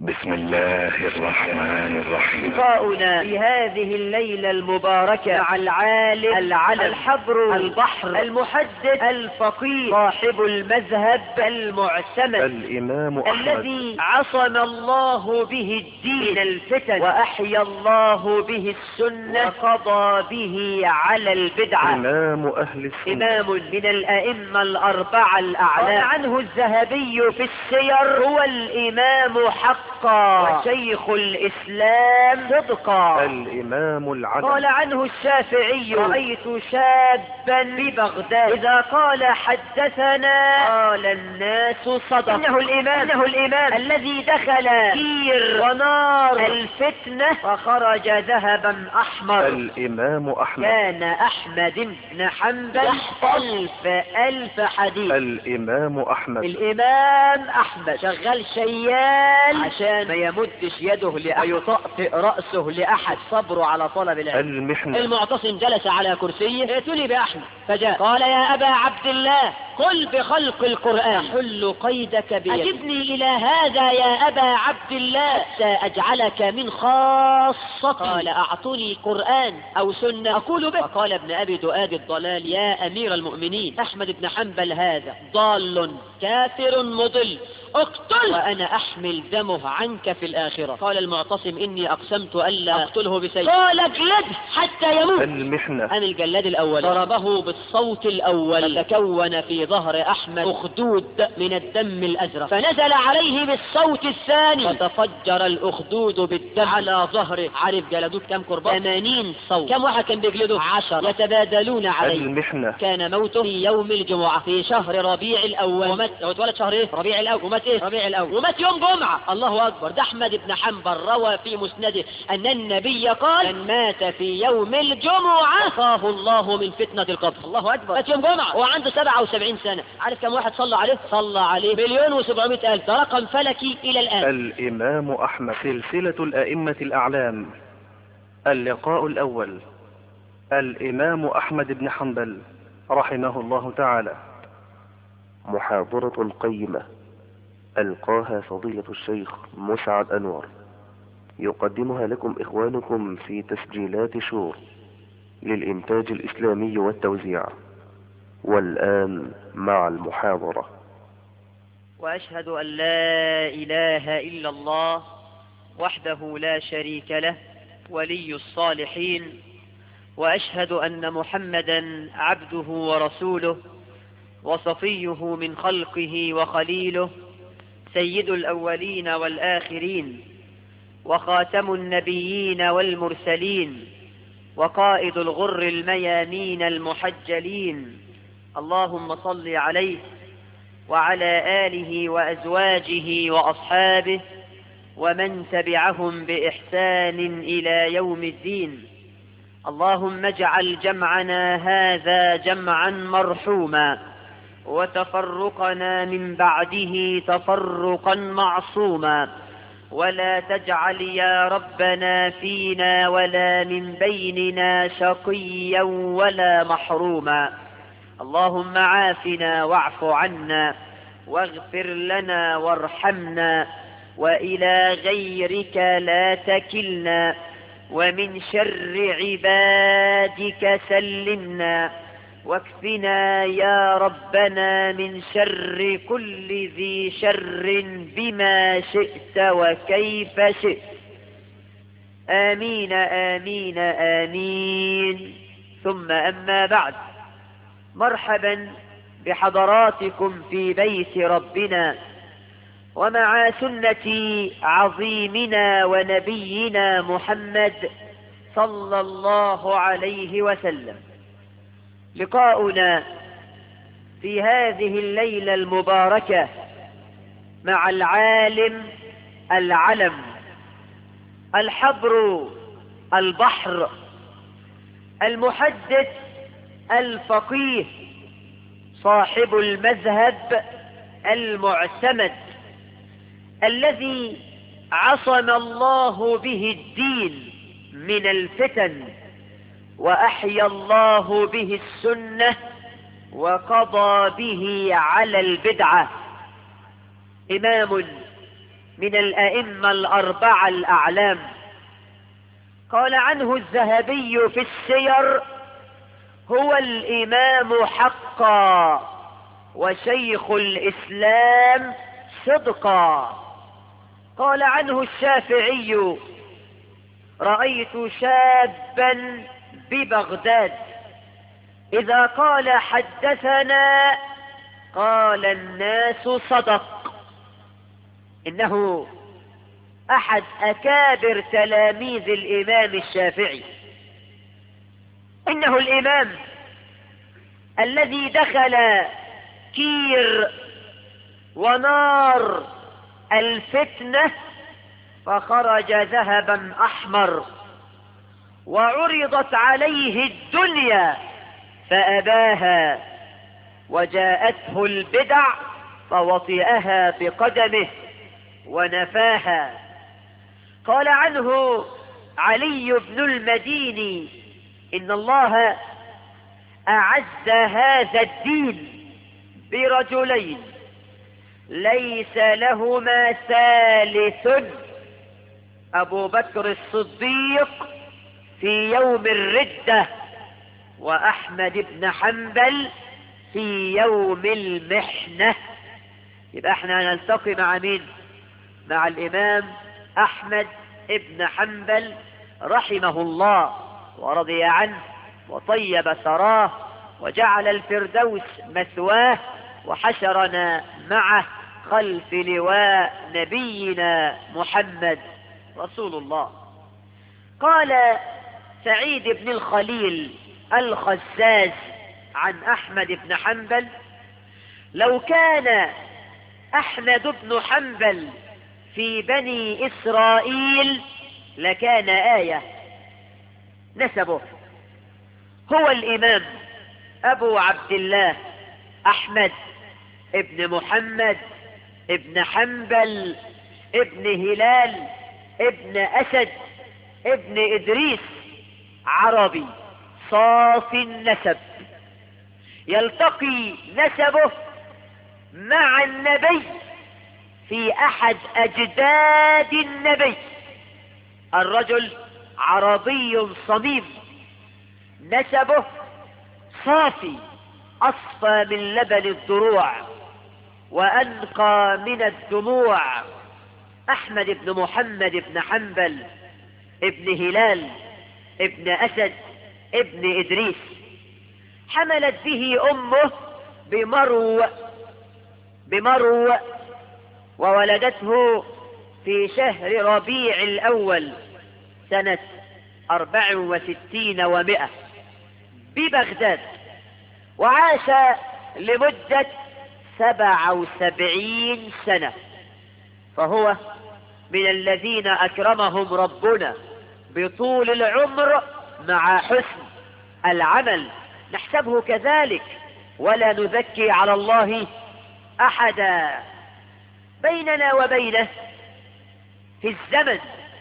بسم الله الرحمن الرحيم لقاؤنا في هذه الليلة المباركة مع العالم العلم الحبر البحر المحدث الفقيه صاحب المذهب المعتمد الإمام أحمد الذي عصم الله به الدين من الفتن وأحيا الله به السنة وقضى به على البدعة إمام أهل السنة إمام من الأئمة الأربعة الأعلام قال عنه الذهبي في السير هو الإمام حقا وشيخ الإسلام صدقا الإمام العدل قال عنه الشافعي رأيت شابا ببغداد إذا قال حدثنا قال الناس صدق إنه الإمام إنه الإمام الذي دخل كير ونار الفتنة وخرج ذهبا أحمر الإمام أحمد كان أحمد بن حنبل ألف ألف حديث الإمام أحمد الإمام أحمد شغال شيال عشان ما يمدش يده لأحد ويطأطئ رأسه لأحد صبره على طلب العلم المحنة المعتصم جلس على كرسيه ائتني بأحمد فجاء قال يا أبا عبد الله قل بخلق القرآن حل قيدك بيدك أجبني إلى هذا يا أبا عبد الله سأجعلك من خاصتي قال أعطني قرآن أو سنة أقول به قال ابن أبي دؤاد الضلال يا أمير المؤمنين أحمد بن حنبل هذا ضال كافر مضل اقتل وأنا أحمل دمه عنك في الآخرة قال المعتصم إني أقسمت ألا أقتله بسيف قال اجلده حتى يموت المحنة أم الجلاد الأول ضربه بالصوت الأول فتكون في ظهر أحمد أخدود من الدم الأزرق فنزل عليه بالصوت الثاني فتفجر الأخدود بالدم على ظهره عارف جلدوه كم كرباج 80 صوت كم واحد كان بيجلده 10 يتبادلون عليه المحنة كان موته في يوم الجمعة في شهر ربيع الأول ومات هو اتولد شهر ايه؟ ربيع الأول ومات ايه؟ ربيع الأول ومات يوم جمعة الله أكبر ده أحمد بن حنبل روى في مسنده أن النبي قال من مات في يوم الجمعة خاف الله من فتنة القبر الله أكبر مات يوم جمعة وعنده 77 سنة عارف كم واحد صلى عليه؟ صلى عليه مليون وسبعمائة ألف ده رقم فلكي إلى الآن الإمام أحمد سلسلة الأئمة الأعلام اللقاء الأول الإمام أحمد بن حنبل رحمه الله تعالى محاضرة قيمة ألقاها فضيلة الشيخ مسعد أنور يقدمها لكم إخوانكم في تسجيلات شور للإنتاج الإسلامي والتوزيع والآن مع المحاضرة وأشهد أن لا إله إلا الله وحده لا شريك له ولي الصالحين وأشهد أن محمدا عبده ورسوله وصفيه من خلقه وخليله سيد الأولين والآخرين وخاتم النبيين والمرسلين وقائد الغر الميامين المحجلين اللهم صل عليه وعلى آله وأزواجه وأصحابه ومن تبعهم بإحسان إلى يوم الدين اللهم اجعل جمعنا هذا جمعا مرحوما وتفرقنا من بعده تفرقا معصوما ولا تجعل يا ربنا فينا ولا من بيننا شقيا ولا محروما اللهم عافنا واعف عنا واغفر لنا وارحمنا وإلى غيرك لا تكلنا ومن شر عبادك سلمنا واكفنا يا ربنا من شر كل ذي شر بما شئت وكيف شئت آمين آمين آمين ثم أما بعد مرحبا بحضراتكم في بيت ربنا ومع سنة عظيمنا ونبينا محمد صلى الله عليه وسلم لقاؤنا في هذه الليلة المباركة مع العالم العلم الحبر البحر المحدث الفقيه صاحب المذهب المعتمد الذي عصم الله به الدين من الفتن وأحيا الله به السنة وقضى به على البدعة إمام من الأئمة الأربعة الأعلام قال عنه الذهبي في السير هو الإمام حقا وشيخ الإسلام صدقا قال عنه الشافعي رأيت شابا ببغداد إذا قال حدثنا قال الناس صدق إنه أحد أكابر تلاميذ الإمام الشافعي إنه الإمام الذي دخل كير ونار الفتنة فخرج ذهبا أحمر وعرضت عليه الدنيا فأباها وجاءته البدع فوطئها بقدمه ونفاها قال عنه علي بن المديني إن الله أعز هذا الدين برجلين ليس لهما ثالث أبو بكر الصديق في يوم الردة وأحمد بن حنبل في يوم المحنة يبقى احنا نلتقي مع مين مع الإمام أحمد ابن حنبل رحمه الله ورضي عنه وطيب ثراه وجعل الفردوس مثواه وحشرنا معه خلف لواء نبينا محمد رسول الله قال سعيد بن الخليل الخزاز عن أحمد بن حنبل لو كان أحمد بن حنبل في بني إسرائيل لكان آية نسبه هو الإمام أبو عبد الله أحمد ابن محمد ابن حنبل ابن هلال ابن أسد ابن إدريس عربي صافي النسب يلتقي نسبه مع النبي في أحد أجداد النبي الرجل عربي صميم نسبه صافي أصفى من لبن الضروع وأنقى من الدموع أحمد بن محمد بن حنبل ابن هلال ابن أسد ابن إدريس حملت به أمه بمرو بمرو وولدته في شهر ربيع الأول سنة أربع وستين ومائة ببغداد وعاش لمدة سبع وسبعين سنة فهو من الذين أكرمهم ربنا بطول العمر مع حسن العمل نحسبه كذلك ولا نزكي على الله أحدا بيننا وبينه في الزمن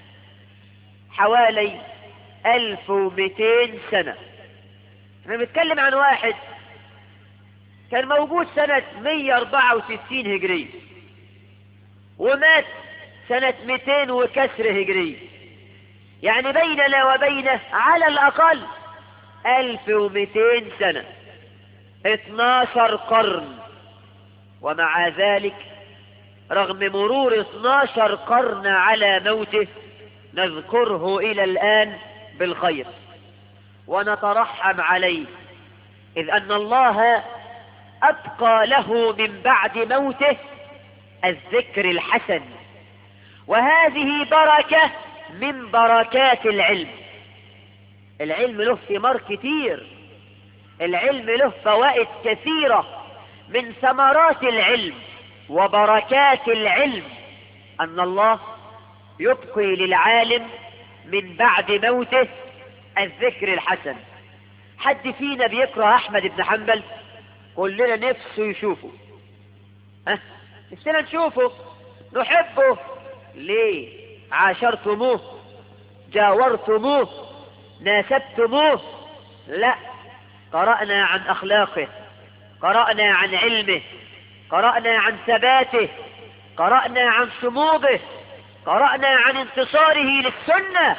حوالي ألف ومئتين سنة احنا بنتكلم عن واحد كان موجود سنة 164 هجرية ومات سنة 200 وكسر هجرية يعني بيننا وبينه على الأقل 1200 سنة 12 قرن ومع ذلك رغم مرور 12 قرن على موته نذكره إلى الآن بالخير ونترحم عليه إذ أن الله أبقى له من بعد موته الذكر الحسن وهذه بركة من بركات العلم العلم له ثمار كتير العلم له فوائد كثيرة من ثمرات العلم وبركات العلم أن الله يبقي للعالم من بعد موته الذكر الحسن حد فينا بيكره أحمد بن حنبل كلنا نفسه يشوفه ها نفسنا نشوفه نحبه ليه عاشرتموه جاورتموه ناسبتموه لا قرأنا عن أخلاقه قرأنا عن علمه قرأنا عن ثباته قرأنا عن صموده قرأنا عن انتصاره للسنة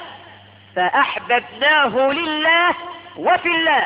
فأحببناه لله وفي الله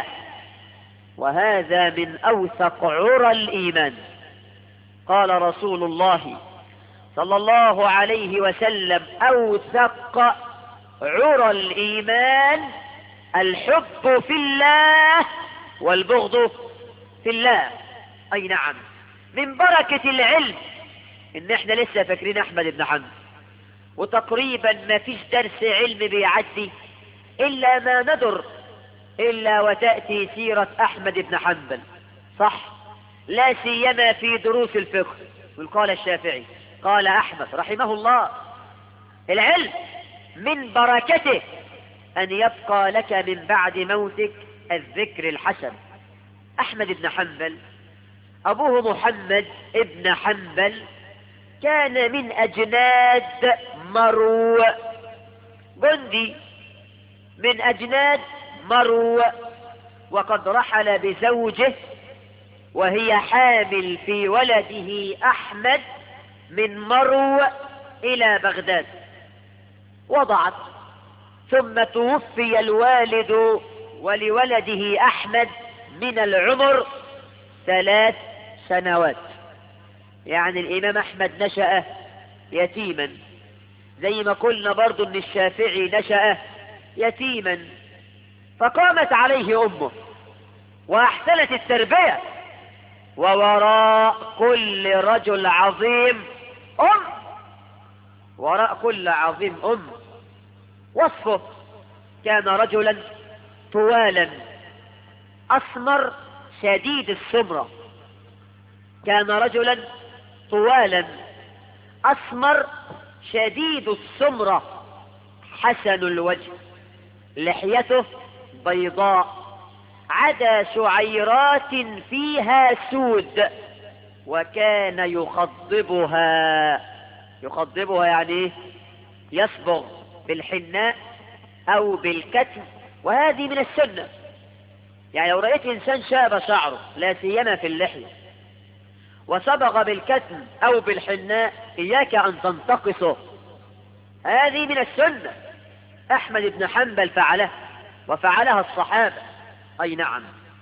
وهذا من أوثق عرى الإيمان قال رسول الله صلى الله عليه وسلم أوثق عرى الإيمان الحب في الله والبغض في الله أي نعم من بركة العلم إن إحنا لسه فاكرين أحمد بن حنبل وتقريبا ما فيش درس علم بيعدي إلا ما ندر إلا وتأتي سيرة أحمد بن حنبل صح لا سيما في دروس الفقه قال الشافعي قال أحمد رحمه الله العلم من بركته أن يبقى لك من بعد موتك الذكر الحسن أحمد بن حنبل أبوه محمد ابن حنبل كان من أجناد مرو جندي من أجناد مرو وقد رحل بزوجه وهي حامل في ولده أحمد من مرو إلى بغداد وضعت ثم توفي الوالد ولولده أحمد من العمر ثلاث سنوات يعني الإمام أحمد نشأ يتيما زي ما قلنا برضو أن الشافعي نشأ يتيما فقامت عليه أمه وأحسنت التربية ووراء كل رجل عظيم أم وراء كل عظيم أم وصفه كان رجلا طوالا أسمر شديد السمرة كان رجلا طوالا أسمر شديد السمرة حسن الوجه لحيته بيضاء عدا شعيرات فيها سود وكان يخضبها يخضبها يعني ايه يصبغ بالحناء او بالكتم وهذه من السنة يعني لو رأيت انسان شاب شعره لا سيما في اللحية وصبغ بالكتم او بالحناء اياك ان تنتقصه هذه من السنة احمد بن حنبل فعله وفعلها الصحابة اي نعم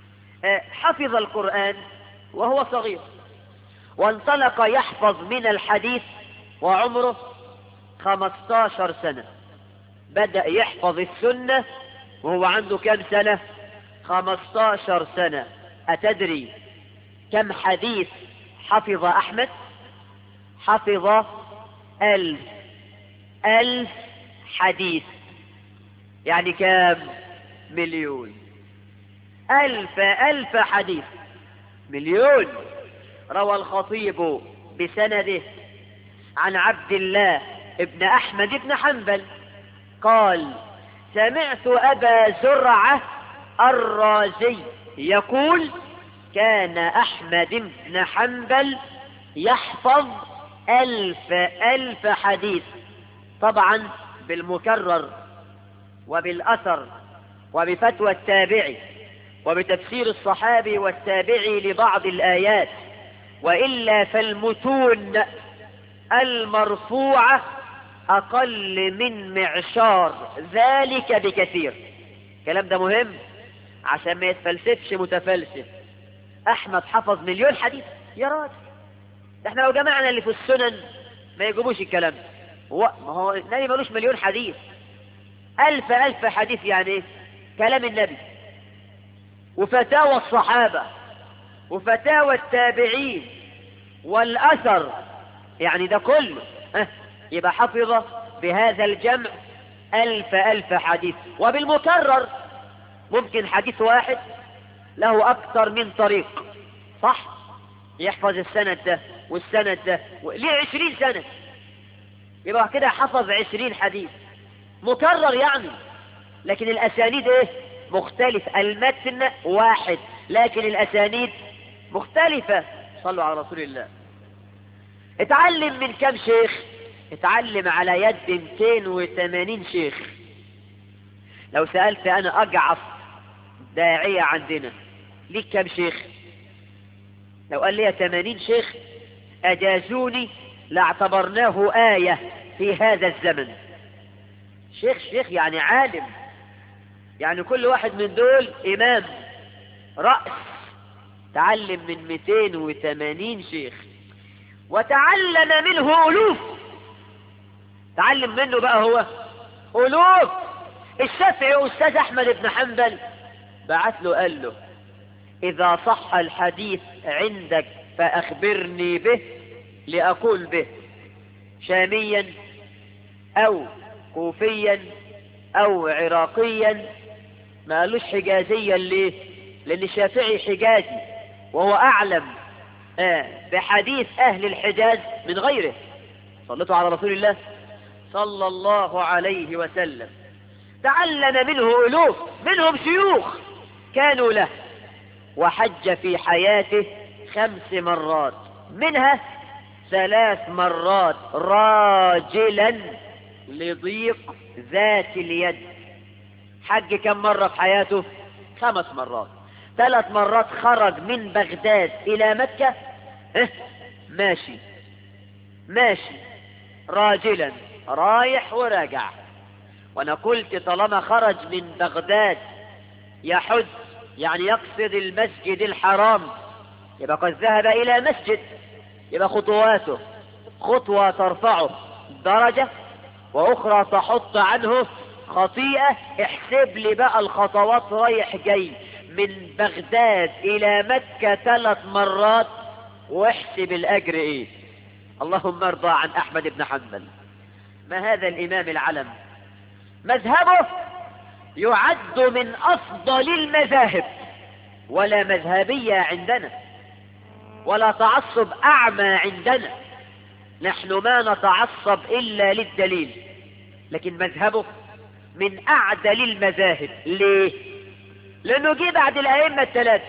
حفظ القرآن وهو صغير وانطلق يحفظ من الحديث وعمره خمستاشر سنة بدأ يحفظ السنة وهو عنده كم سنة خمستاشر سنة أتدري كم حديث حفظ أحمد حفظ ألف ألف حديث يعني كم مليون ألف ألف حديث مليون روى الخطيب بسنده عن عبد الله ابن أحمد بن حنبل قال سمعت أبا زرعة الرازي يقول كان أحمد بن حنبل يحفظ ألف ألف حديث طبعا بالمكرر وبالأثر وبفتوى التابعي وبتفسير الصحابي والتابعي لبعض الآيات وإلا فالمتون المرفوعة أقل من معشار ذلك بكثير الكلام ده مهم عشان ما يتفلسفش متفلسف أحمد حفظ مليون حديث يا راجل ده احنا لو جمعنا اللي في السنن ما يجيبوش الكلام هو ما هو النبي ملوش مليون حديث ألف ألف حديث يعني ايه كلام النبي وفتاوى الصحابة وفتاوى التابعين والأثر يعني ده كله اه يبقى حفظ بهذا الجمع ألف ألف حديث وبالمكرر ممكن حديث واحد له أكثر من طريق صح يحفظ السند ده والسند ده ليه عشرين سنة يبقى كده حفظ عشرين حديث مكرر يعني لكن الأسانيد ايه مختلف المتن واحد لكن الأسانيد مختلفة صلوا على رسول الله اتعلم من كم شيخ اتعلم على يد 280 شيخ لو سألت أنا أجعف داعية عندنا ليك كم شيخ لو قال لي 80 شيخ أجازوني لاعتبرناه آية في هذا الزمن شيخ شيخ يعني عالم يعني كل واحد من دول إمام رأس تعلم من 280 شيخ وتعلم منه ألوف تعلم منه بقى هو ألوف الشافعي أستاذ أحمد بن حنبل بعت له قال له إذا صح الحديث عندك فأخبرني به لأقول به شاميا أو كوفيا أو عراقيا ما قالوش حجازيا ليه لأن الشافعي حجازي وهو أعلم آه بحديث أهل الحجاز من غيره صلتوا على رسول الله صلى الله عليه وسلم تعلم منه ألوف منهم شيوخ كانوا له وحج في حياته خمس مرات منها ثلاث مرات راجلا لضيق ذات اليد حج كم مرة في حياته خمس مرات ثلاث مرات خرج من بغداد إلى مكة اه ماشي ماشي راجلا رايح وراجع وانا قلت طالما خرج من بغداد يحج يعني يقصد المسجد الحرام يبقى قد ذهب الى مسجد يبقى خطواته خطوة ترفعه درجة واخرى تحط عنه خطيئة احسب لي بقى الخطوات رايح جاي من بغداد الى مكة ثلاث مرات واحسب الاجر ايه اللهم ارضى عن احمد بن حنبل ما هذا الامام العلم مذهبه يعد من افضل المذاهب ولا مذهبية عندنا ولا تعصب اعمى عندنا نحن ما نتعصب الا للدليل لكن مذهبه من اعدل المذاهب ليه لانه جه بعد الائمة الثلاثة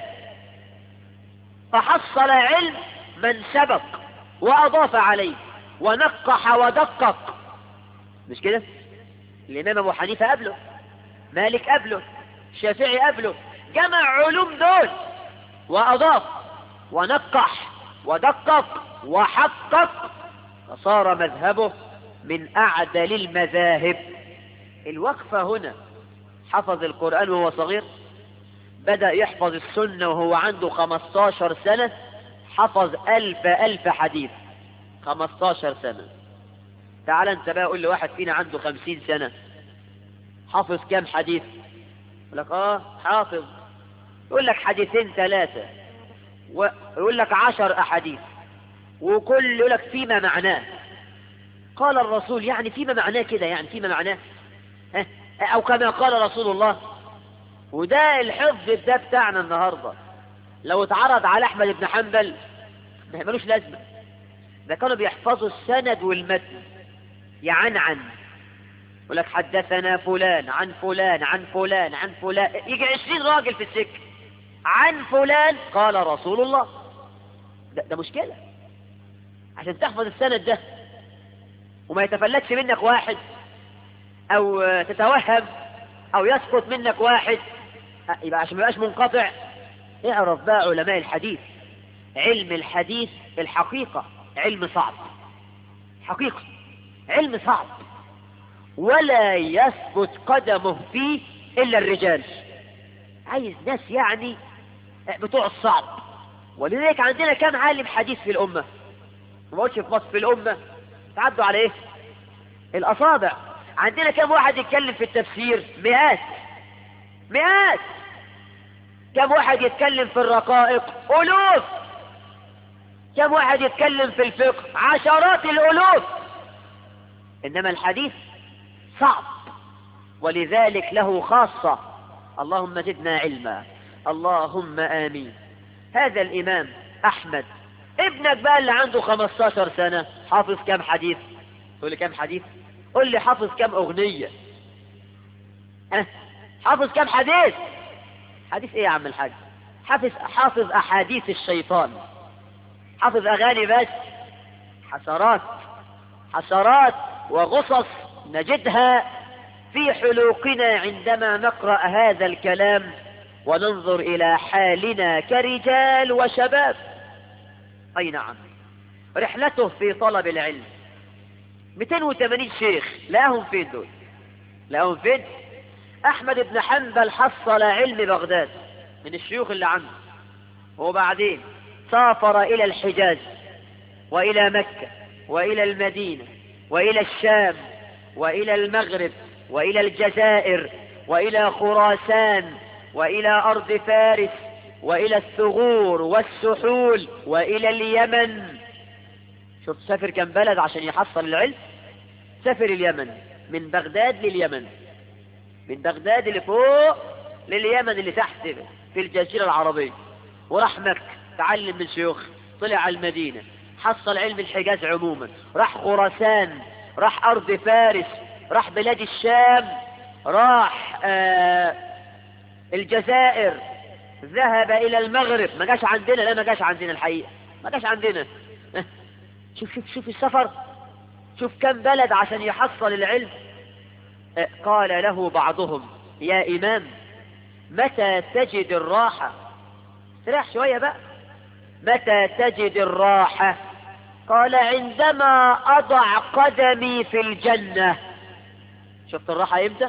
فحصل علم من سبق واضاف عليه ونقح ودقق مش كده الامام ابو حنيفة قبله مالك قبله الشافعي قبله جمع علوم دول واضاف ونقح ودقق وحقق فصار مذهبه من اعدل المذاهب الوقفة هنا حفظ القرآن وهو صغير بدأ يحفظ السنة وهو عنده 15 سنة حفظ ألف ألف حديث 15 سنة تعال انت بقى قول لواحد فينا عنده 50 سنة حافظ كام حديث يقول لك اه حافظ يقول لك حديثين ثلاثة ويقول لك عشر أحاديث وكل يقول لك فيما معناه قال الرسول يعني فيما معناه كده يعني فيما معناه ها؟ أو كما قال رسول الله وده الحفظ ده بتاعنا النهاردة لو اتعرض على أحمد بن حنبل ما ملوش لازمة ده كانوا بيحفظوا السند والمتن يعنعن يقول لك حدثنا فلان عن فلان عن فلان عن فلان يجي عشرين راجل في السكة عن فلان قال رسول الله ده, ده مشكلة عشان تحفظ السند ده وما يتفلتش منك واحد او تتوهم او يسقط منك واحد يبقى عشان ما يبقاش منقطع اعرف بقى علماء الحديث علم الحديث الحقيقة علم صعب حقيقة علم صعب ولا يثبت قدمه فيه الا الرجال عايز ناس يعني بتوع الصعب ولذلك عندنا كم عالم حديث في الامة ما قلتش في مصر في الامة تعدوا على ايه الاصابع عندنا كم واحد يتكلم في التفسير مئات مئات كم واحد يتكلم في الرقائق الوف كم واحد يتكلم في الفقه عشرات الالوف انما الحديث صعب ولذلك له خاصة اللهم زدنا علما اللهم آمين هذا الإمام أحمد ابنك بقى اللي عنده 15 سنة حافظ كم حديث تقول لي كم حديث قول لي حافظ كم أغنية أه؟ حافظ كم حديث حديث ايه يا عم الحاج حافظ حافظ أحاديث الشيطان حافظ أغاني بس حسرات حسرات وغصص نجدها في حلوقنا عندما نقرأ هذا الكلام وننظر إلى حالنا كرجال وشباب أي نعم رحلته في طلب العلم 280 شيخ لقاهم فين دول لقاهم فين احمد بن حنبل حصل علم بغداد من الشيوخ اللي عنده وبعدين سافر الى الحجاز والى مكة والى المدينة والى الشام والى المغرب والى الجزائر والى خراسان والى ارض فارس والى الثغور والسحول والى اليمن شوف سافر كم بلد عشان يحصل العلم سافر اليمن من بغداد لليمن من بغداد اللي فوق لليمن اللي تحت في الجزيرة العربية وراح مكة تعلم من شيوخ طلع على المدينة حصل علم الحجاز عموما راح خراسان راح أرض فارس راح بلاد الشام راح آه الجزائر ذهب إلى المغرب ما جاش عندنا لا ما جاش عندنا الحقيقة ما جاش عندنا شوف شوف شوف السفر شوف كم بلد عشان يحصل العلم قال له بعضهم يا إمام متى تجد الراحة استريح شوية بقى متى تجد الراحة قال عندما أضع قدمي في الجنة شفت الراحة امتى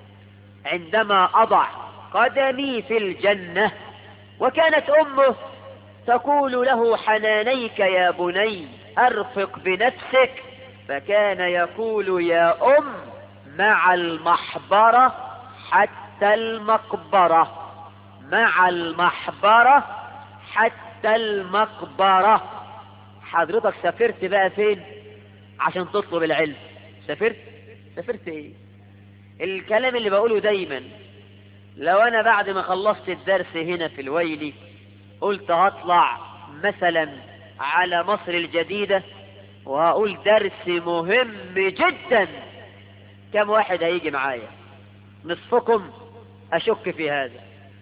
عندما أضع قدمي في الجنة وكانت أمه تقول له حنانيك يا بني أرفق بنفسك فكان يقول يا أم مع المحبرة حتى المقبرة مع المحبرة حتى المقبرة حضرتك سافرت بقى فين عشان تطلب العلم سافرت سافرت ايه الكلام اللي بقوله دايما لو انا بعد ما خلصت الدرس هنا في الويلي قلت هطلع مثلا على مصر الجديدة وهقول درس مهم جدا كم واحد هيجي معايا نصفكم أشك في هذا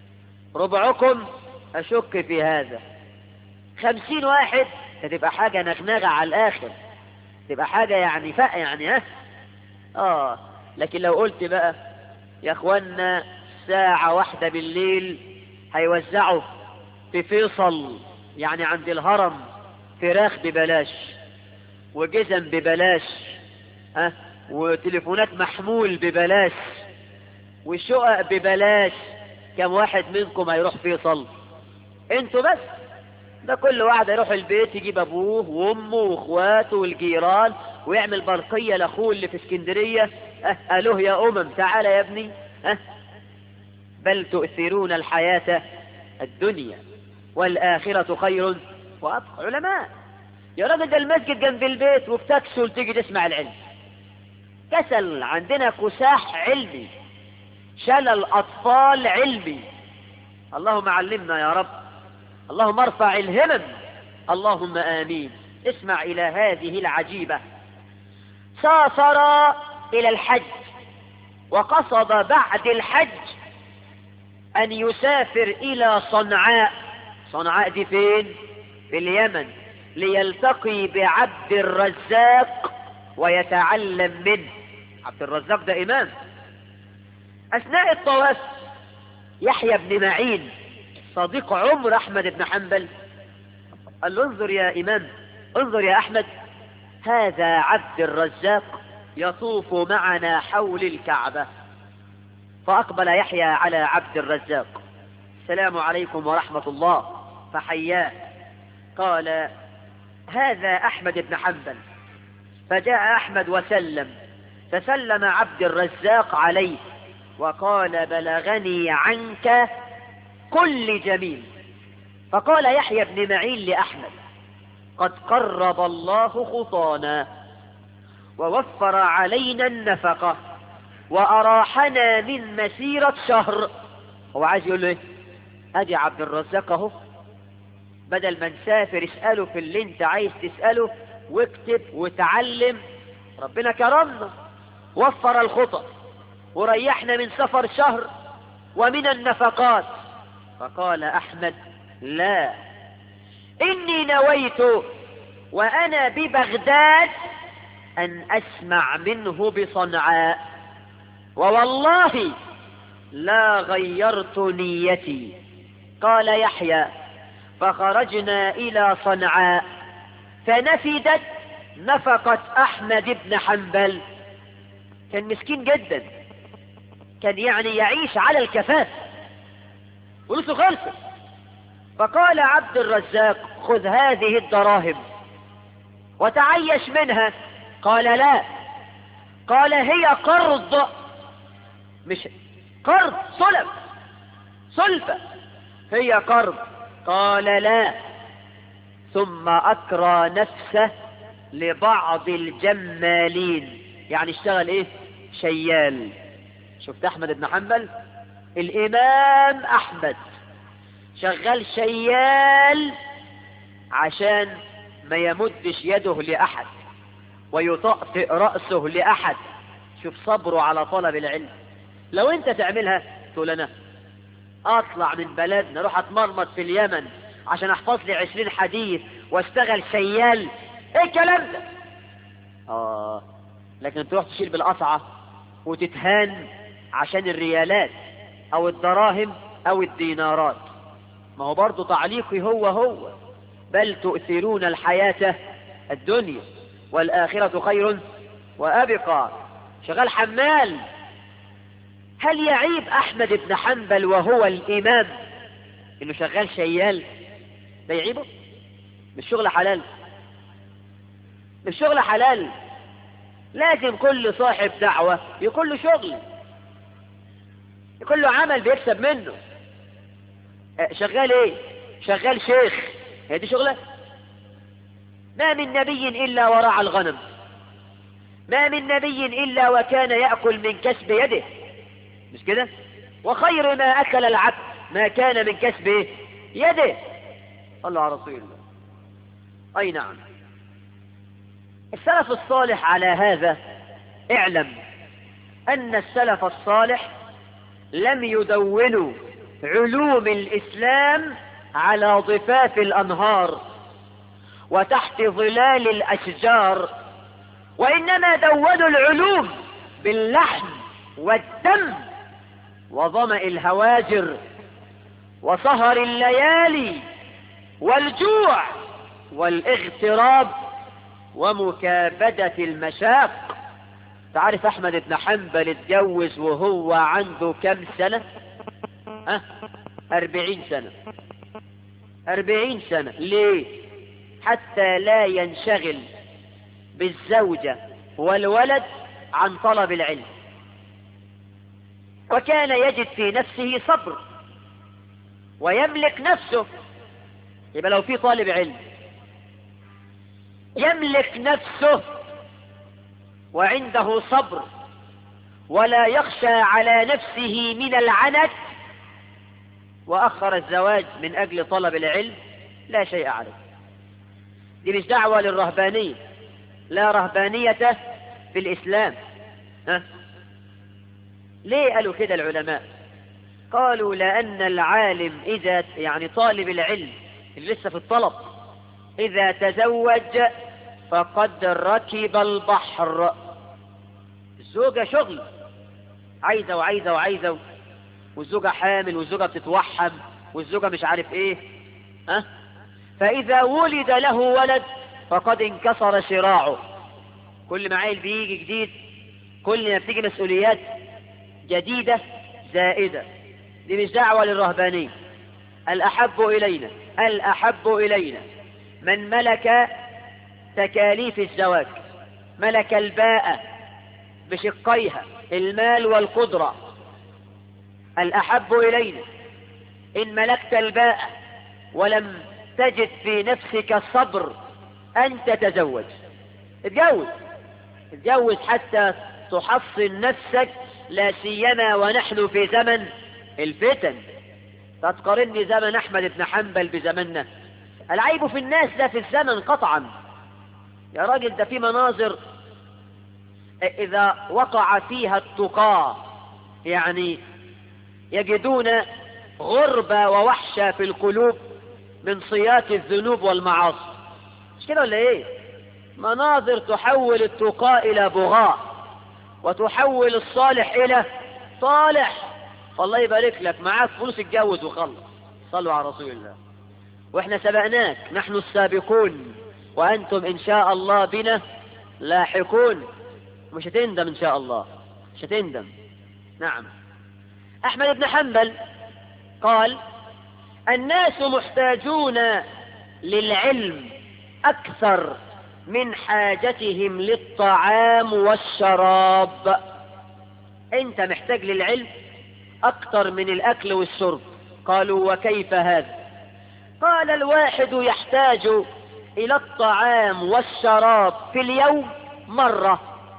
ربعكم أشك في هذا خمسين واحد هتبقى حاجة نغنغة على الآخر تبقى حاجة يعني فق يعني ها آه لكن لو قلت بقى يا أخوانا ساعة واحدة بالليل هيوزعوا في فيصل يعني عند الهرم فراخ ببلاش وجزم ببلاش ها وتليفونات محمول ببلاش وشقق ببلاش كم واحد منكم هيروح فيصل انتوا بس ده كل واحد هيروح البيت يجيب ابوه وامه واخواته والجيران ويعمل برقية لاخوه اللي في اسكندرية اه الوه يا امم تعالى يا ابني اه بل تؤثرون الحياة الدنيا والآخرة خير وأبقى علماء يا راجل ده المسجد جنب البيت وبتكسل تيجي تسمع العلم كسل عندنا كساح علمي شلل أطفال علمي اللهم علمنا يا رب اللهم ارفع الهمم اللهم آمين اسمع إلى هذه العجيبة سافر إلى الحج وقصد بعد الحج أن يسافر إلى صنعاء صنعاء دي فين في اليمن ليلتقي بعبد الرزاق ويتعلم منه عبد الرزاق ده إمام أثناء الطواف يحيى بن معين صديق عمر أحمد بن حنبل قال له انظر يا إمام انظر يا أحمد هذا عبد الرزاق يطوف معنا حول الكعبة فأقبل يحيى على عبد الرزاق السلام عليكم ورحمة الله فحياه قال هذا أحمد بن حنبل فجاء أحمد وسلم فسلم عبد الرزاق عليه وقال بلغني عنك كل جميل فقال يحيى بن معين لأحمد قد قرب الله خطانا ووفر علينا النفقة وأراحنا من مسيرة شهر هو عايز يقول له ايه ادي عبد الرزاق اهو بدل ما نسافر اسأله في اللي انت عايز تسأله واكتب وتعلم ربنا كرمنا وفر الخطط وريحنا من سفر شهر ومن النفقات فقال أحمد لا إني نويت وأنا ببغداد أن أسمع منه بصنعاء ووالله لا غيرت نيتي قال يحيى فخرجنا إلى صنعاء فنفدت نفقة أحمد بن حنبل كان مسكين جدا كان يعني يعيش على الكفاف فلوسه خلصت فقال عبد الرزاق خذ هذه الدراهم وتعيش منها قال لا قال هي قرض مش قرض سلف سلفة هي قرض قال لا ثم أكرى نفسه لبعض الجمالين يعني اشتغل ايه شيال شفت احمد بن حنبل الامام احمد شغال شيال عشان ما يمدش يده لأحد ويطأطئ رأسه لأحد شوف صبره على طلب العلم لو انت تعملها تقول انا اطلع من بلدنا اروح اتمرمط في اليمن عشان احفظ لي عشرين حديث واشتغل شيال ايه الكلام ده اه لكن تروح تشيل بالقطعة وتتهان عشان الريالات او الدراهم او الدينارات ما هو برضه تعليقي هو هو بل تؤثرون الحياة الدنيا والآخرة خير وأبقى شغال حمال هل يعيب أحمد بن حنبل وهو الإمام إنه شغال شيال ده يعيبه مش شغل حلال مش شغل حلال لازم كل صاحب دعوة يكون له شغل يكون له عمل بيكسب منه شغال ايه شغال شيخ هي دي شغله ما من نبي الا ورعى الغنم ما من نبي الا وكان ياكل من كسب يده مش كده وخير ما اكل العبد ما كان من كسب إيه؟ يده صلوا على رسول الله اي نعم السلف الصالح على هذا اعلم ان السلف الصالح لم يدونوا علوم الإسلام على ضفاف الأنهار وتحت ظلال الأشجار وإنما دونوا العلوم باللحم والدم وظمأ الهواجر وسهر الليالي والجوع والاغتراب ومكابدة المشاق تعرف أحمد بن حنبل اتجوز وهو عنده كم سنة أه؟ أربعين سنة أربعين سنة ليه حتى لا ينشغل بالزوجة والولد عن طلب العلم وكان يجد في نفسه صبر ويملك نفسه يبقى لو في طالب علم يملك نفسه وعنده صبر ولا يخشى على نفسه من العنت وأخر الزواج من أجل طلب العلم لا شيء عليه دي مش دعوة للرهبانية لا رهبانية في الإسلام ها؟ ليه قالوا كده العلماء قالوا لأن العالم إذا يعني طالب العلم اللي لسه في الطلب إذا تزوج فقد ركب البحر الزوجة شغل عايزة وعايزة وعايزة والزوجة حامل والزوجة بتتوحم والزوجة مش عارف ايه ها أه؟ فإذا ولد له ولد فقد انكسر شراعه كل ما عيل بيجي جديد كل ما بتيجي مسؤوليات جديدة زائدة دي مش دعوة للرهبانية الأحب إلينا الأحب إلينا من ملك تكاليف الزواج ملك الباءة بشقيها المال والقدرة الأحب إلينا إن ملكت الباء ولم تجد في نفسك الصبر أن تتزوج اتجوز اتجوز حتى تحصن نفسك لا سيما ونحن في زمن الفتن تتقارني زمن أحمد بن حنبل بزمننا العيب في الناس لا في الزمن قطعا يا راجل ده في مناظر إذا وقع فيها التقى يعني يجدون غربة ووحشة في القلوب من صيات الذنوب والمعاصي مش كده ولا ايه مناظر تحول التقاء الى بغاء وتحول الصالح الى صالح الله يبارك لك معاك فلوس اتجوز وخلص صلوا على رسول الله واحنا سبقناك نحن السابقون وأنتم إن شاء الله بنا لاحقون مش هتندم إن شاء الله مش هتندم نعم أحمد بن حنبل قال الناس محتاجون للعلم أكثر من حاجتهم للطعام والشراب أنت محتاج للعلم أكثر من الأكل والشرب قالوا وكيف هذا قال الواحد يحتاج إلى الطعام والشراب في اليوم مرة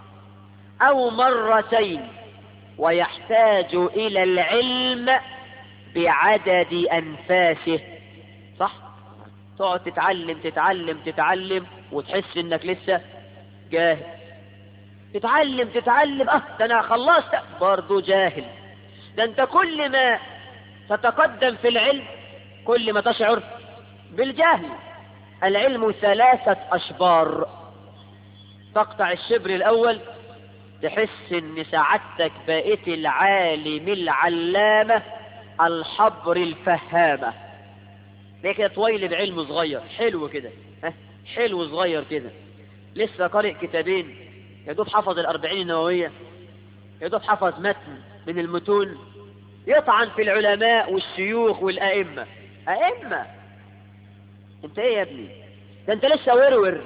أو مرتين ويحتاج إلى العلم بعدد أنفاسه صح؟ تقعد تتعلم تتعلم تتعلم وتحس انك لسه جاهل تتعلم تتعلم اه ده انا خلصت برضه جاهل ده انت كل ما تتقدم في العلم كل ما تشعر بالجهل العلم ثلاثة أشبار تقطع الشبر الأول تحس ان سعادتك بقيت العالم العلامة الحبر الفهامة ليه كده طويل بعلم صغير حلو كده ها حلو صغير كده لسه قارئ كتابين يا دوب حفظ الأربعين النووية يا دوب حفظ متن من المتون يطعن في العلماء والشيوخ والأئمة أئمة انت ايه يا ابني ده انت لسه ورور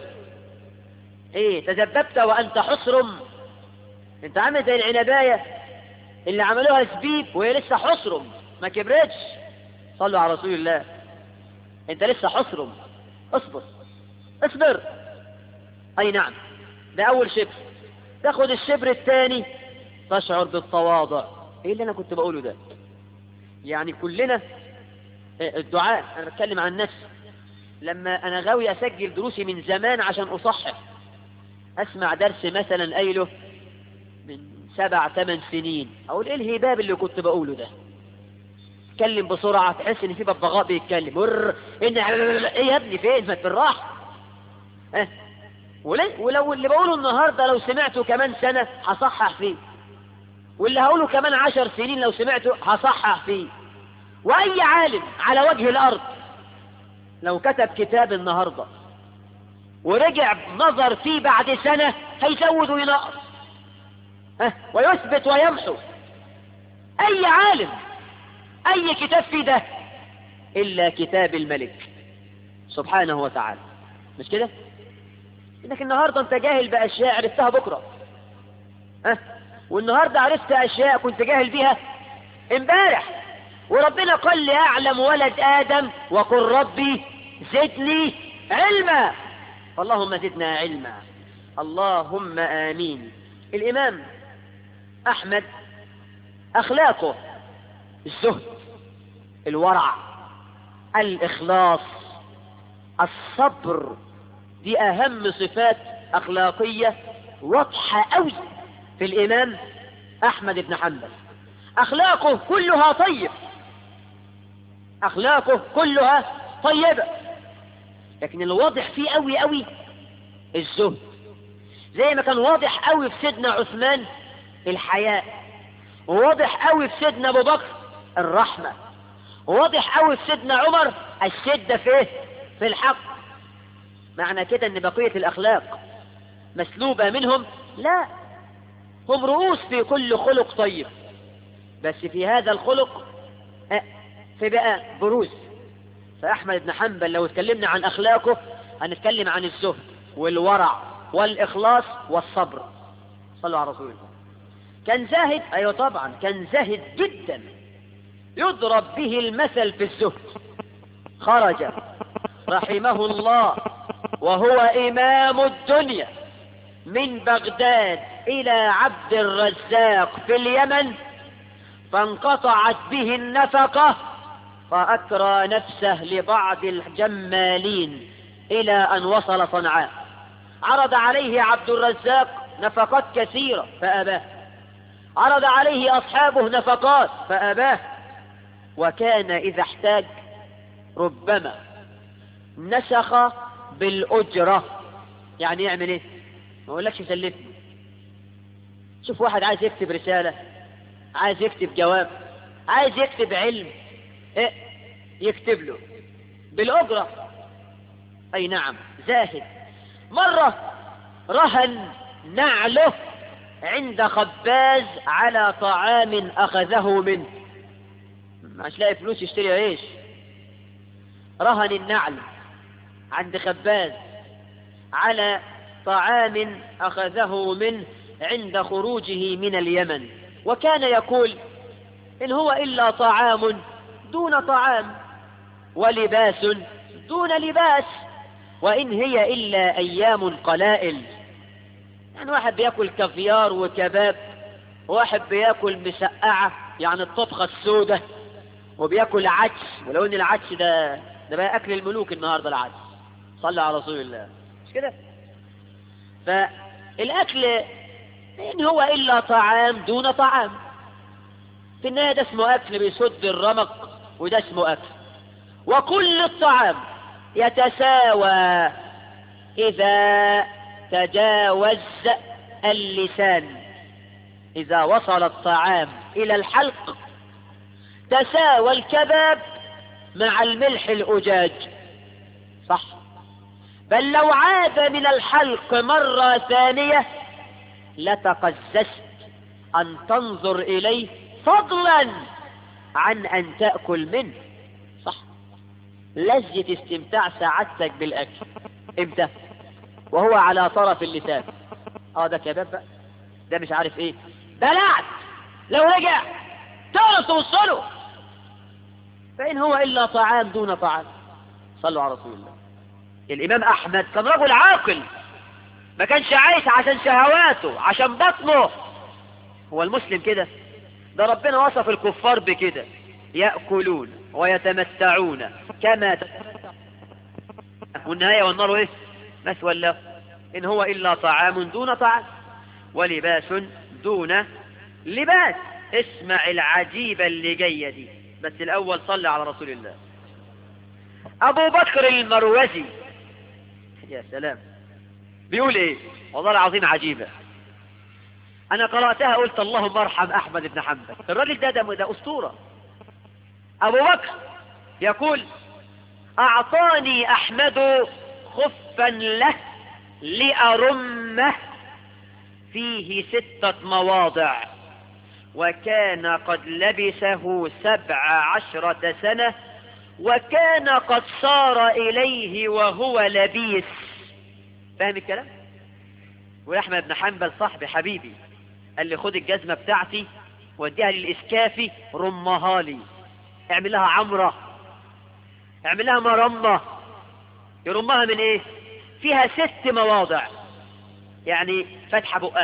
ايه تذببت وانت حصرم انت عامل زي العنباية اللي عملوها سبيب وهي لسه حصرم ما كبرتش صلوا على رسول الله انت لسه حصرم اصبر اصبر اي نعم ده اول شبر تاخد الشبر الثاني تشعر بالتواضع ايه اللي انا كنت بقوله ده يعني كلنا الدعاء انا بتكلم عن نفسي لما انا غاوي اسجل دروسي من زمان عشان اصحح اسمع درس مثلا قايله من سبع ثمان سنين اقول ايه الهباب اللي كنت بقوله ده اتكلم بسرعة تحس ان في ببغاء بيتكلم ور ان ايه يا ابني فين ما بالراحة اه ولي... ولو اللي بقوله النهاردة لو سمعته كمان سنة هصحح فيه واللي هقوله كمان عشر سنين لو سمعته هصحح فيه واي عالم على وجه الارض لو كتب كتاب النهاردة ورجع نظر فيه بعد سنة هيزود وينقص ها ويثبت ويمحو اي عالم اي كتاب في ده الا كتاب الملك سبحانه وتعالى مش كده انك النهاردة انت جاهل باشياء عرفتها بكرة ها والنهاردة عرفت اشياء كنت جاهل بيها امبارح وربنا قال لي اعلم ولد ادم وقل ربي زدني علما اللهم زدنا علما اللهم امين الامام احمد اخلاقه الزهد الورع الاخلاص الصبر دي اهم صفات اخلاقية واضحة قوي في الامام احمد بن حنبل اخلاقه كلها طيب اخلاقه كلها طيبة لكن الواضح فيه قوي قوي الزهد زي ما كان واضح قوي في سيدنا عثمان الحياء وواضح قوي في سيدنا ابو بكر الرحمة وواضح قوي في سيدنا عمر الشدة في ايه في الحق معنى كده ان بقية الاخلاق مسلوبة منهم لا هم رؤوس في كل خلق طيب بس في هذا الخلق في بقى بروز فأحمد بن حنبل لو اتكلمنا عن أخلاقه هنتكلم عن الزهد والورع والإخلاص والصبر صلوا على رسول الله كان زاهد أيوة طبعا كان زاهد جدا يضرب به المثل في الزهد خرج رحمه الله وهو إمام الدنيا من بغداد إلى عبد الرزاق في اليمن فانقطعت به النفقة فأكرى نفسه لبعض الجمالين إلى أن وصل صنعاء عرض عليه عبد الرزاق نفقات كثيرة فأباه عرض عليه أصحابه نفقات فأباه وكان إذا احتاج ربما نسخ بالأجرة يعني يعمل ايه ما اقولكش سلفني شوف واحد عايز يكتب رسالة عايز يكتب جواب عايز يكتب علم ايه يكتب له بالأجرة أي نعم زاهد مرة رهن نعله عند خباز على طعام أخذه منه مش لاقي فلوس يشتري عيش رهن النعل عند خباز على طعام أخذه منه عند خروجه من اليمن وكان يقول إن هو إلا طعام دون طعام ولباس دون لباس وإن هي إلا أيام قلائل يعني واحد بياكل كافيار وكباب واحد بياكل مسقعة يعني الطبخة السودة وبياكل عدس ولو ان العدس ده ده بقى اكل الملوك النهارده العدس صلى على رسول الله مش كده فالاكل ان هو الا طعام دون طعام في النهايه ده اسمه اكل بيسد الرمق وده اسمه اكل وكل الطعام يتساوى اذا تجاوز اللسان اذا وصل الطعام الى الحلق تساوى الكباب مع الملح الأجاج صح بل لو عاد من الحلق مرة ثانية لتقززت أن تنظر إليه فضلا عن أن تأكل منه صح لذة استمتاع سعادتك بالأكل امتى وهو على طرف اللسان اه ده كباب بقى ده مش عارف ايه بلعت لو رجع تعرف توصله فإن هو إلا طعام دون طعام صلوا على رسول الله الإمام أحمد كان رجل عاقل ما كانش عايش عشان شهواته عشان بطنه هو المسلم كده ده ربنا وصف الكفار بكده يأكلون ويتمتعون كما والنهاية والنار ايه مثوى له إن هو إلا طعام دون طعام ولباس دون لباس اسمع العجيبة اللي جاية دي بس الأول صلى على رسول الله أبو بكر المروزي يا سلام بيقول إيه والله العظيم عجيبة أنا قرأتها قلت اللهم ارحم أحمد بن حنبل الراجل ده ده, ده أسطورة أبو بكر يقول أعطاني أحمد خفا له لأرمه فيه ستة مواضع وكان قد لبسه سبع عشرة سنة وكان قد صار إليه وهو لبيس فاهم الكلام وأحمد بن حنبل صاحبي حبيبي قال لي خد الجزمة بتاعتي وديها للإسكافي رمها لي اعمل لها عمرة اعمل لها مرمة يرمها من ايه فيها ست مواضع يعني فتحة بقها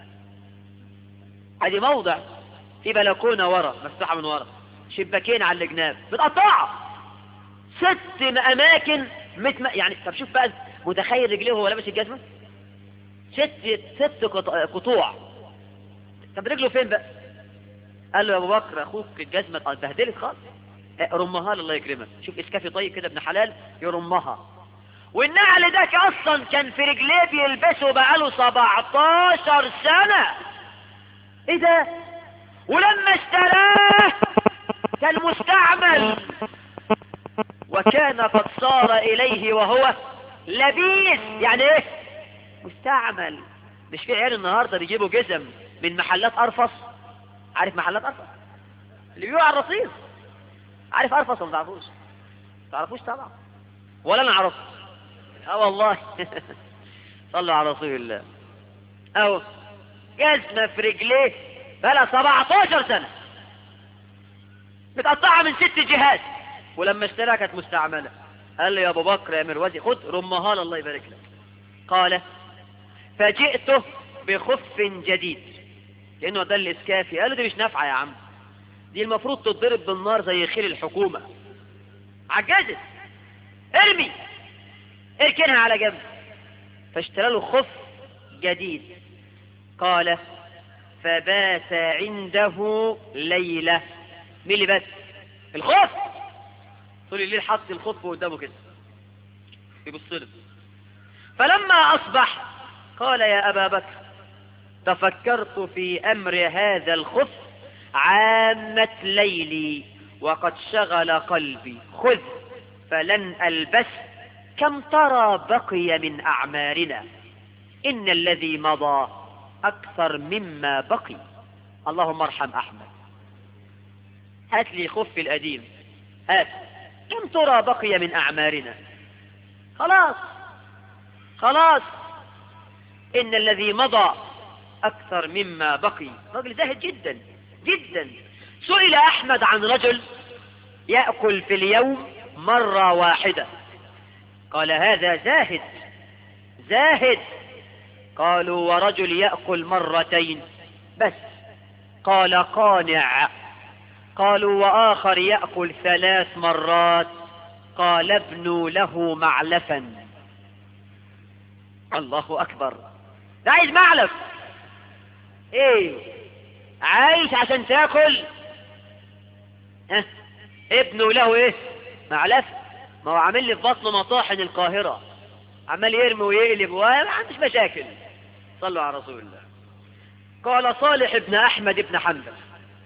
ادي موضع في بلكونة ورا مفتوحة من ورا شباكين على الجناب متقطعة ست اماكن متم... يعني طب شوف بقى متخيل رجليه وهو لابس الجزمة ست ست قط- قطوع طب رجله فين بقى قال له يا ابو بكر اخوك الجزمة اتبهدلت خالص اه، رمها له الله يكرمك شوف اسكافي طيب كده ابن حلال يرمها والنعل ده اصلا كان في رجليه بيلبسه بقاله 17 سنة ايه ده ولما اشتراه كان مستعمل وكان قد صار اليه وهو لبيس يعني ايه مستعمل مش في عيال النهارده بيجيبوا جزم من محلات ارفص عارف محلات ارفص اللي بيبيعوا على الرصيف عارف ارفص ولا ما تعرفوش تعرفوش طبعا ولا انا اعرفه اه والله صلوا على رسول الله او جزمة في رجليه بلا 17 سنة متقطعة من ست جهات ولما اشتراها كانت مستعملة قال لي يا ابو بكر يا مروزي خد رمها له الله يبارك لك قال فجئته بخف جديد لانه ده الاسكافي قال له دي مش نافعة يا عم دي المفروض تتضرب بالنار زي خيل الحكومة عجزت ارمي اركنها على جنب فاشترى له خف جديد قال فبات عنده ليلة مين اللي بات الخف طول الليل حط الخف قدامه كده يبص له فلما أصبح قال يا أبا بكر تفكرت في أمر هذا الخف عامة ليلي وقد شغل قلبي خذ فلن ألبس كم ترى بقي من أعمارنا إن الذي مضى أكثر مما بقي اللهم ارحم أحمد هات لي خف القديم هات كم ترى بقي من أعمارنا خلاص خلاص إن الذي مضى أكثر مما بقي رجل زاهد جدا جدا سئل أحمد عن رجل يأكل في اليوم مرة واحدة قال هذا زاهد زاهد قالوا ورجل يأكل مرتين بس قال قانع قالوا وآخر يأكل ثلاث مرات قال ابنوا له معلفا الله أكبر ده عايز معلف ايه عايش عشان تاكل اه ابنه له ايه معلف ما هو عامل لي في بطنه مطاحن القاهرة عمال يرمي ويقلب وما عندش مشاكل صلوا على رسول الله قال صالح ابن احمد ابن حنبل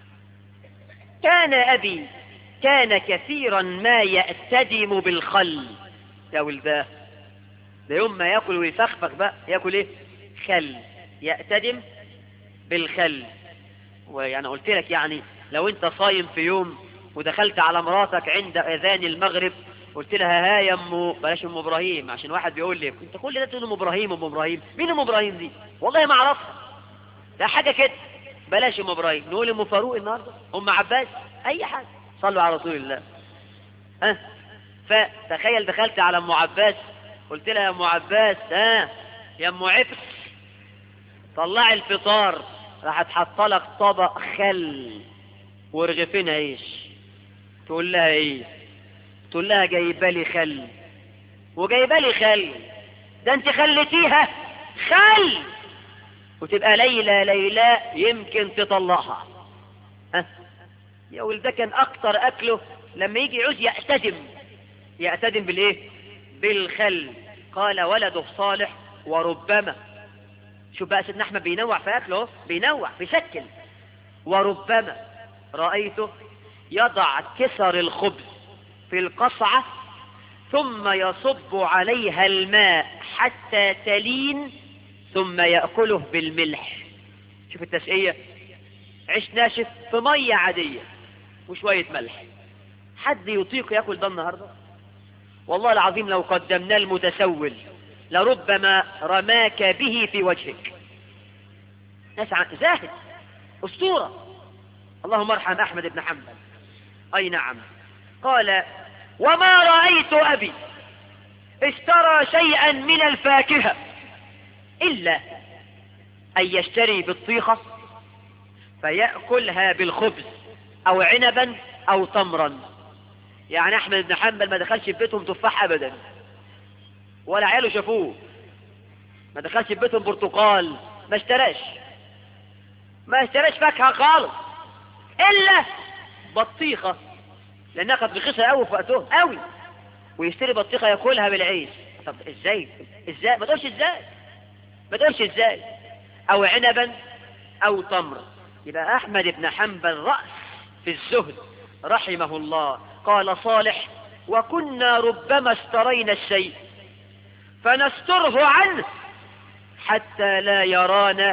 كان ابي كان كثيرا ما يأتدم بالخل يا ولداه ده يوم ما ياكل ويفخفخ بقى ياكل ايه خل يأتدم بالخل ويعني قلت لك يعني لو انت صايم في يوم ودخلت على مراتك عند اذان المغرب قلت لها ها يا ام بلاش ام ابراهيم عشان واحد بيقول لي انت كل ده تقول ام ابراهيم ام ابراهيم مين ام ابراهيم دي والله ما اعرفها ده حاجه كده بلاش ام ابراهيم نقول ام فاروق النهارده ام عباس اي حاجه صلوا على رسول الله ها فتخيل دخلت على ام عباس قلت لها يا ام عباس ها يا ام عفس طلعي الفطار راح تحط لك طبق خل ورغيفين عيش تقول لها ايه تقول لها جايبه لي خل وجايبه لي خل ده انت خليتيها خل وتبقى ليلى ليلى يمكن تطلقها ها يا ولد ده كان اكتر اكله لما يجي يعوز يعتدم يعتدم بالايه بالخل قال ولده صالح وربما شوف بقى سيدنا احمد بينوع في اكله بينوع بيشكل وربما رايته يضع كسر الخبز في القصعة ثم يصب عليها الماء حتى تلين ثم يأكله بالملح شوف التسقية عيش ناشف في مية عادية وشوية ملح حد يطيق يأكل ده النهاردة والله العظيم لو قدمناه المتسول لربما رماك به في وجهك ناس عن... زاهد أسطورة اللهم ارحم أحمد بن حنبل أي نعم قال وما رأيت أبي اشترى شيئا من الفاكهة إلا أن يشتري بالطيخة فيأكلها بالخبز أو عنبا أو تمرا يعني أحمد بن حنبل ما دخلش في بيتهم تفاح أبدا ولا عياله شافوه ما دخلش في بيتهم برتقال ما اشتراش ما اشتراش فاكهة خالص إلا بطيخة لأنها كانت رخيصة قوي في وقتهم قوي ويشتري بطيخة ياكلها بالعيش طب ازاي ازاي ما تقولش ازاي ما تقولش ازاي او عنبا او تمر يبقى احمد بن حنبل رأس في الزهد رحمه الله قال صالح وكنا ربما اشترينا الشيء فنستره عنه حتى لا يرانا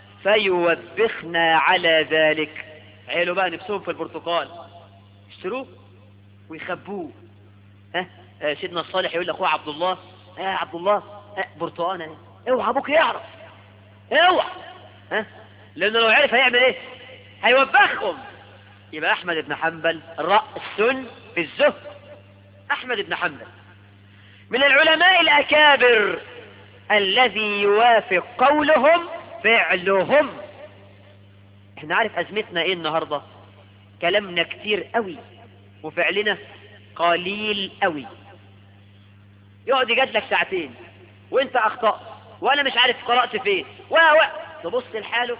فيوبخنا على ذلك عيلوا بقى نفسهم في البرتقال يشتروه ويخبوه ها آه سيدنا الصالح يقول لاخوه عبد الله ها آه عبد الله آه برتقانه اهي اوعى ابوك يعرف اوعى ها لانه لو عرف هيعمل ايه هيوبخهم يبقى احمد بن حنبل راس في الزهد احمد بن حنبل من العلماء الاكابر الذي يوافق قولهم فعلهم احنا عارف ازمتنا ايه النهارده كلامنا كتير قوي وفعلنا قليل قوي يقعد يجادلك ساعتين وانت اخطأت وانا مش عارف قرأت فين و و تبص لحاله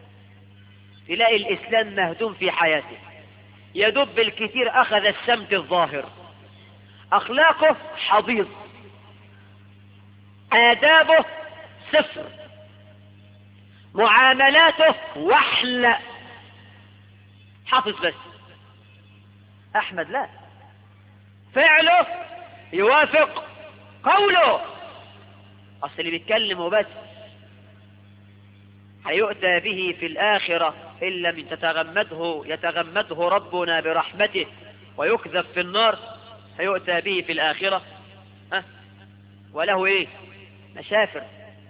تلاقي الاسلام مهدوم في حياته يدب بالكثير اخذ السمت الظاهر اخلاقه حضيض آدابه صفر معاملاته وحل حافظ بس أحمد لا فعله يوافق قوله أصل اللي بيتكلم وبس هيؤتى به في الآخرة إن لم تتغمده يتغمده ربنا برحمته ويكذب في النار هيؤتى به في الآخرة ها وله إيه مسافر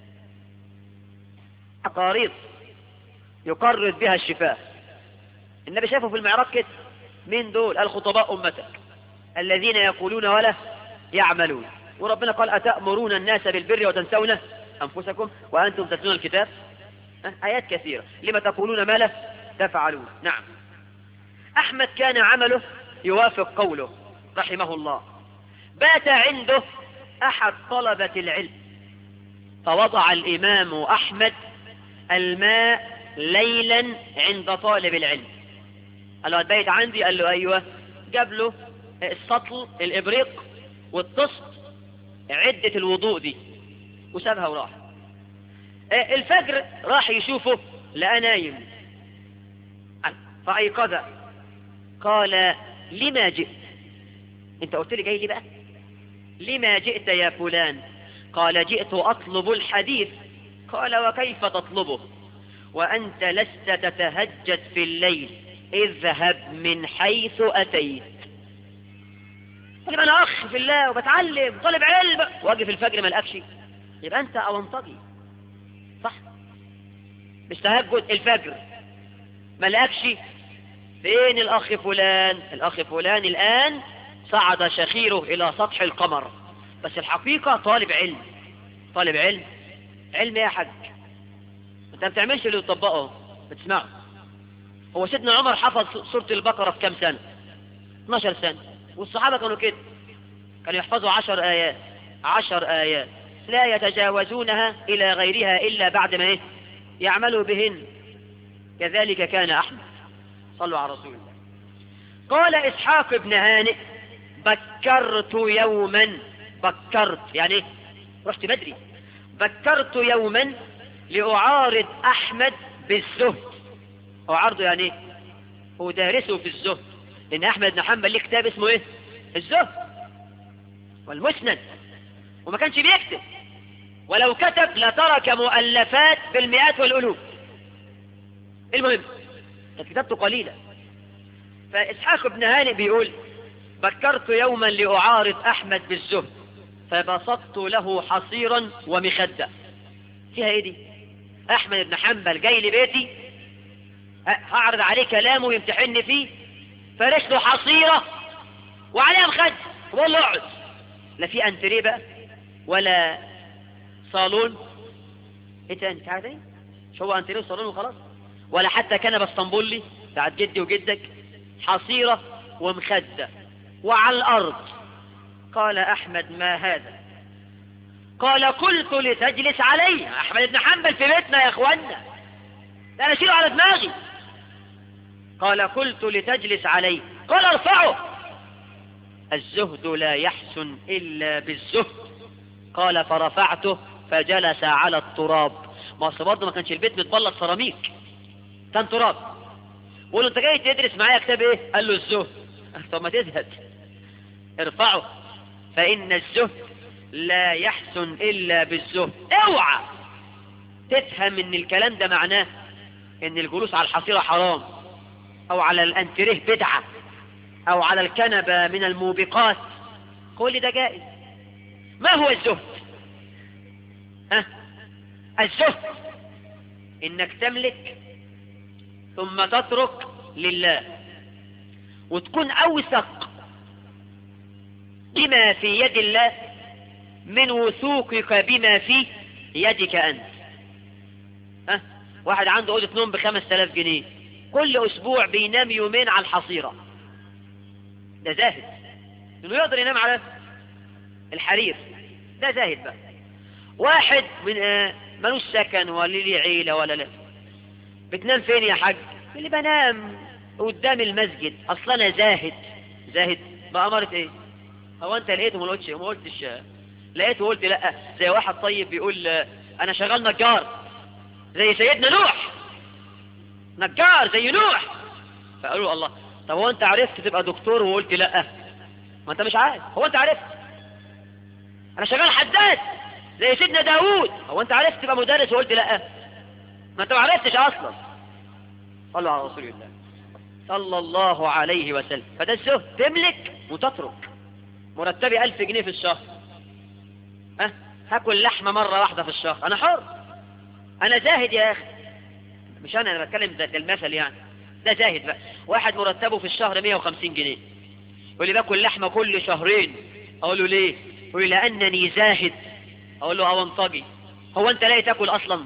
أقاريط يقرد بها الشفاء النبي شافه في المعراج كده مين دول الخطباء أمتك الذين يقولون ولا يعملون وربنا قال أتأمرون الناس بالبر وتنسون أنفسكم وأنتم تتلون الكتاب آيات كثيرة لما تقولون ما لا تفعلون نعم أحمد كان عمله يوافق قوله رحمه الله بات عنده أحد طلبة العلم فوضع الإمام أحمد الماء ليلا عند طالب العلم قال له هتبيت عندي قال له أيوة جاب له السطل الإبريق والطست عدة الوضوء دي وسابها وراح الفجر راح يشوفه لقى نايم فأيقظ قال لما جئت انت قلت لي جاي لي بقى لما جئت يا فلان قال جئت أطلب الحديث قال وكيف تطلبه وأنت لست تتهجد في الليل اذهب من حيث أتيت طيب أنا أخ في الله وبتعلم طالب علم واجي في الفجر ما لقاكش يبقى أنت أونطجي صح مش تهجد الفجر ما لقاكش فين الأخ فلان الأخ فلان الآن صعد شخيره إلى سطح القمر بس الحقيقة طالب علم طالب علم علم يا حاج انت ما بتعملش اللي تطبقه بتسمعه هو سيدنا عمر حفظ سورة البقرة في كام سنة 12 سنة والصحابة كانوا كده كانوا يحفظوا 10 آيات 10 آيات لا يتجاوزونها إلى غيرها إلا بعد ما إيه؟ يعملوا بهن كذلك كان أحمد صلوا على رسول الله قال إسحاق بن هانئ بكرت يوما بكرت يعني إيه؟ رحت بدري بكرت يوما لأعارض أحمد بالزهد أعارضه يعني إيه؟ أدارسه في الزهد لأن أحمد بن حنبل ليه كتاب اسمه إيه الزهد والمسند وما كانش بيكتب ولو كتب لترك مؤلفات بالمئات والألوف المهم كتابته قليلة فإسحاق بن هانئ بيقول بكرت يوما لأعارض أحمد بالزهد فبسطت له حصيرا ومخدة فيها ايه دي أحمد بن حنبل جاي لبيتي هعرض عليه كلامه ويمتحني فيه فرش له حصيرة وعليها مخدة وبقول له اقعد لا في انتريه بقى ولا صالون ايه تاني انت عارف ايه مش هو انتريه وصالون وخلاص ولا حتى كنبه اسطنبولي بتاعت جدي وجدك حصيرة ومخدة وعلى الأرض قال أحمد ما هذا قال قلت لتجلس علي أحمد بن حنبل في بيتنا يا أخوانا لا أنا أشيله على دماغي قال قلت لتجلس علي قال ارفعه الزهد لا يحسن إلا بالزهد قال فرفعته فجلس على التراب ما أصل برضه ما كانش البيت متبلط سيراميك كان تراب قول له انت جاي تدرس معايا كتاب ايه قال له الزهد طب ما تزهد ارفعه فإن الزهد لا يحسن إلا بالزهد اوعى تفهم ان الكلام ده معناه ان الجلوس على الحصيرة حرام او على الانتريه بدعة او على الكنبة من الموبقات كل ده جائز ما هو الزهد ها الزهد انك تملك ثم تترك لله وتكون اوثق بما في يد الله من وثوقك بما في يدك انت ها واحد عنده اوضه نوم بخمس تلاف جنيه كل اسبوع بينام يومين على الحصيره ده زاهد انه يقدر ينام على الحرير ده زاهد بقى واحد من آه ملوش سكن ولا ليه عيله ولا لا بتنام فين يا حاج اللي بنام قدام المسجد اصلا انا زاهد زاهد بأمارة ايه هو انت لقيته ما قلتش ما قلتش لقيته وقلت لا زي واحد طيب بيقول انا شغال نجار زي سيدنا نوح نجار زي نوح فقالوا الله طب هو انت عرفت تبقى دكتور وقلت لا ما انت مش عارف هو انت عرفت انا شغال حداد زي سيدنا داوود هو انت عرفت تبقى مدرس وقلت لا ما انت ما عرفتش اصلا صلوا على رسول الله صلى الله عليه وسلم فده الزهد تملك وتترك مرتبي ألف جنيه في الشهر أه؟ هاكل لحمة مرة واحدة في الشهر أنا حر أنا زاهد يا أخي مش أنا أنا بتكلم ده, ده المثل يعني ده زاهد بقى واحد مرتبه في الشهر 150 جنيه يقول لي باكل لحمة كل شهرين أقول له ليه يقول لي لأنني زاهد أقول له أونطجي هو أنت لا تاكل أصلا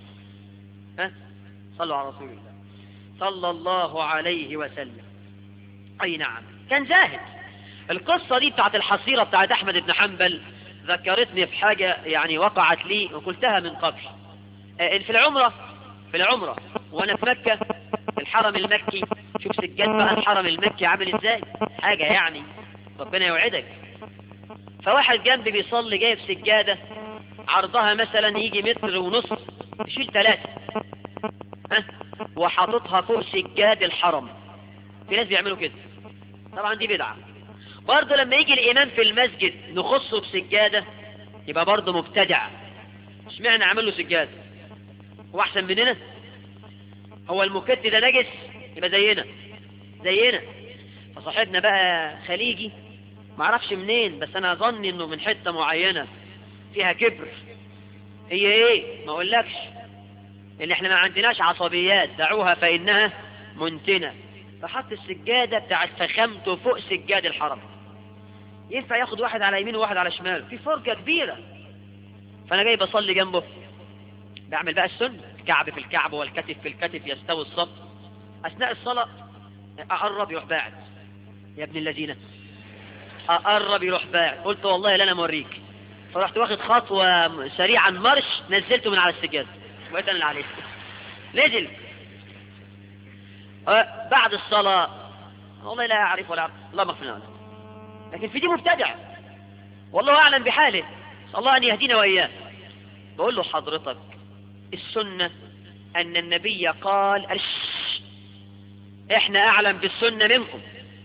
ها صلوا على رسول الله صلى الله عليه وسلم أي نعم كان زاهد القصة دي بتاعت الحصيرة بتاعت أحمد بن حنبل ذكرتني بحاجة يعني وقعت لي وقلتها من قبل آه، في العمرة في العمرة وأنا في مكة في الحرم المكي شوف سجاد بقى الحرم المكي عامل ازاي حاجة يعني ربنا يوعدك فواحد جنبي بيصلي جايب سجادة عرضها مثلا يجي متر ونص يشيل ثلاثة ها وحاططها فوق سجاد الحرم في ناس بيعملوا كده طبعا دي بدعة برضه لما يجي الإمام في المسجد نخصه بسجادة يبقى برضه مبتدع اشمعنى عمل له سجادة هو أحسن مننا هو المكت ده نجس يبقى زينا زينا فصاحبنا بقى خليجي معرفش منين بس أنا أظن إنه من حتة معينة فيها كبر هي إيه ما أقولكش إن إحنا ما عندناش عصبيات دعوها فإنها منتنة فحط السجادة بتاعت فخامته فوق سجاد الحرم ينفع ياخد واحد على يمينه وواحد على شماله في فرقة كبيرة فأنا جاي بصلي جنبه بعمل بقى السنة الكعب في الكعب والكتف في الكتف يستوي الصف أثناء الصلاة أقرب يروح باعد يا ابن الذين أقرب يروح باعد قلت والله لا أنا موريك فرحت واخد خطوة سريعا مرش نزلته من على السجادة وقيت أنا اللي عليه نزل أه بعد الصلاة والله لا أعرف ولا أعرف الله مغفر له لكن في دي مبتدع والله أعلم بحاله صلى الله أن يهدينا وإياه بقول له حضرتك السنة أن النبي قال أش إحنا أعلم بالسنة منكم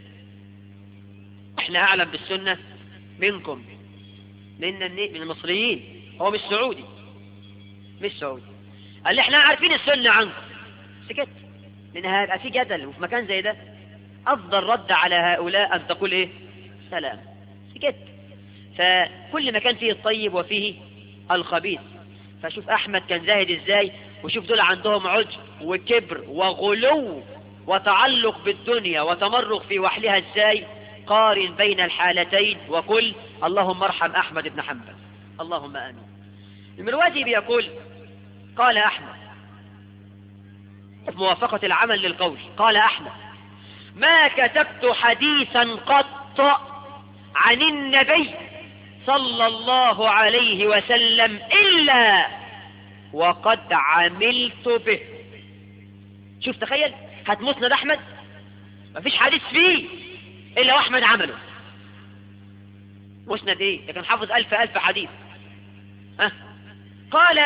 إحنا أعلم بالسنة منكم لأن من المصريين هو مش سعودي مش سعودي قال لي إحنا عارفين السنة عنكم سكت لأن هيبقى في جدل وفي مكان زي ده أفضل رد على هؤلاء أن تقول إيه سلام سكت فكل مكان فيه الطيب وفيه الخبيث فشوف أحمد كان زاهد إزاي وشوف دول عندهم عجب وكبر وغلو وتعلق بالدنيا وتمرق في وحلها إزاي قارن بين الحالتين وقل اللهم ارحم أحمد بن حنبل اللهم آمين المروزي بيقول قال أحمد موافقة العمل للقول قال أحمد ما كتبت حديثا قط عن النبي صلى الله عليه وسلم إلا وقد عملت به شوف تخيل هات مسند أحمد مفيش حديث فيه إلا وأحمد عمله مسند إيه ده كان حافظ ألف ألف حديث ها قال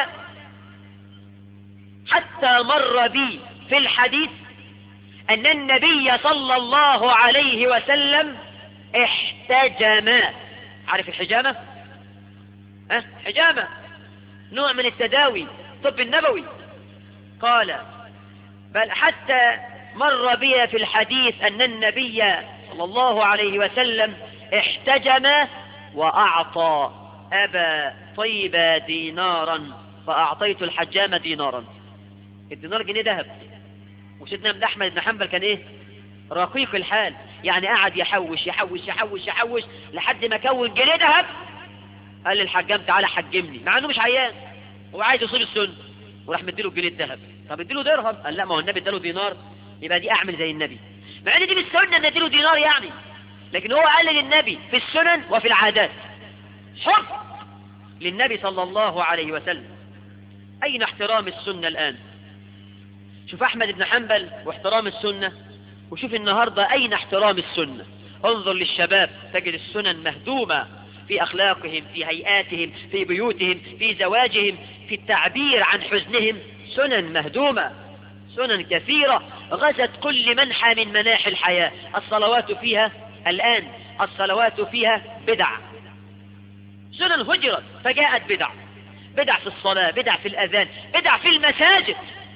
حتى مر بي في الحديث أن النبي صلى الله عليه وسلم احتجم عارف الحجامة أه؟ حجامة نوع من التداوي الطب النبوي قال بل حتى مر بي في الحديث أن النبي صلى الله عليه وسلم احتجم وأعطى أبا طيب دينارا فأعطيت الحجام دينارا الدينار جنيه ذهب وسيدنا ابن أحمد بن حنبل كان إيه رقيق الحال يعني قعد يحوش يحوش يحوش يحوش لحد ما كون جنيه ذهب قال للحجام تعالى حجمني مع انه مش عيان هو عايز يصير السن وراح مديله الجنيه الذهب طب اديله درهم قال لا ما هو النبي اداله دينار يبقى دي اعمل زي النبي مع ان دي بالسنه ان اديله دينار يعني لكن هو قال للنبي في السنن وفي العادات حب للنبي صلى الله عليه وسلم اين احترام السنه الان شوف احمد بن حنبل واحترام السنه وشوف النهاردة أين احترام السنة انظر للشباب تجد السنن مهدومة في أخلاقهم في هيئاتهم في بيوتهم في زواجهم في التعبير عن حزنهم سنن مهدومة سنن كثيرة غزت كل منحى من مناحي الحياة الصلوات فيها الآن الصلوات فيها بدع سنن هجرت فجاءت بدع بدع في الصلاة بدع في الأذان بدع في المساجد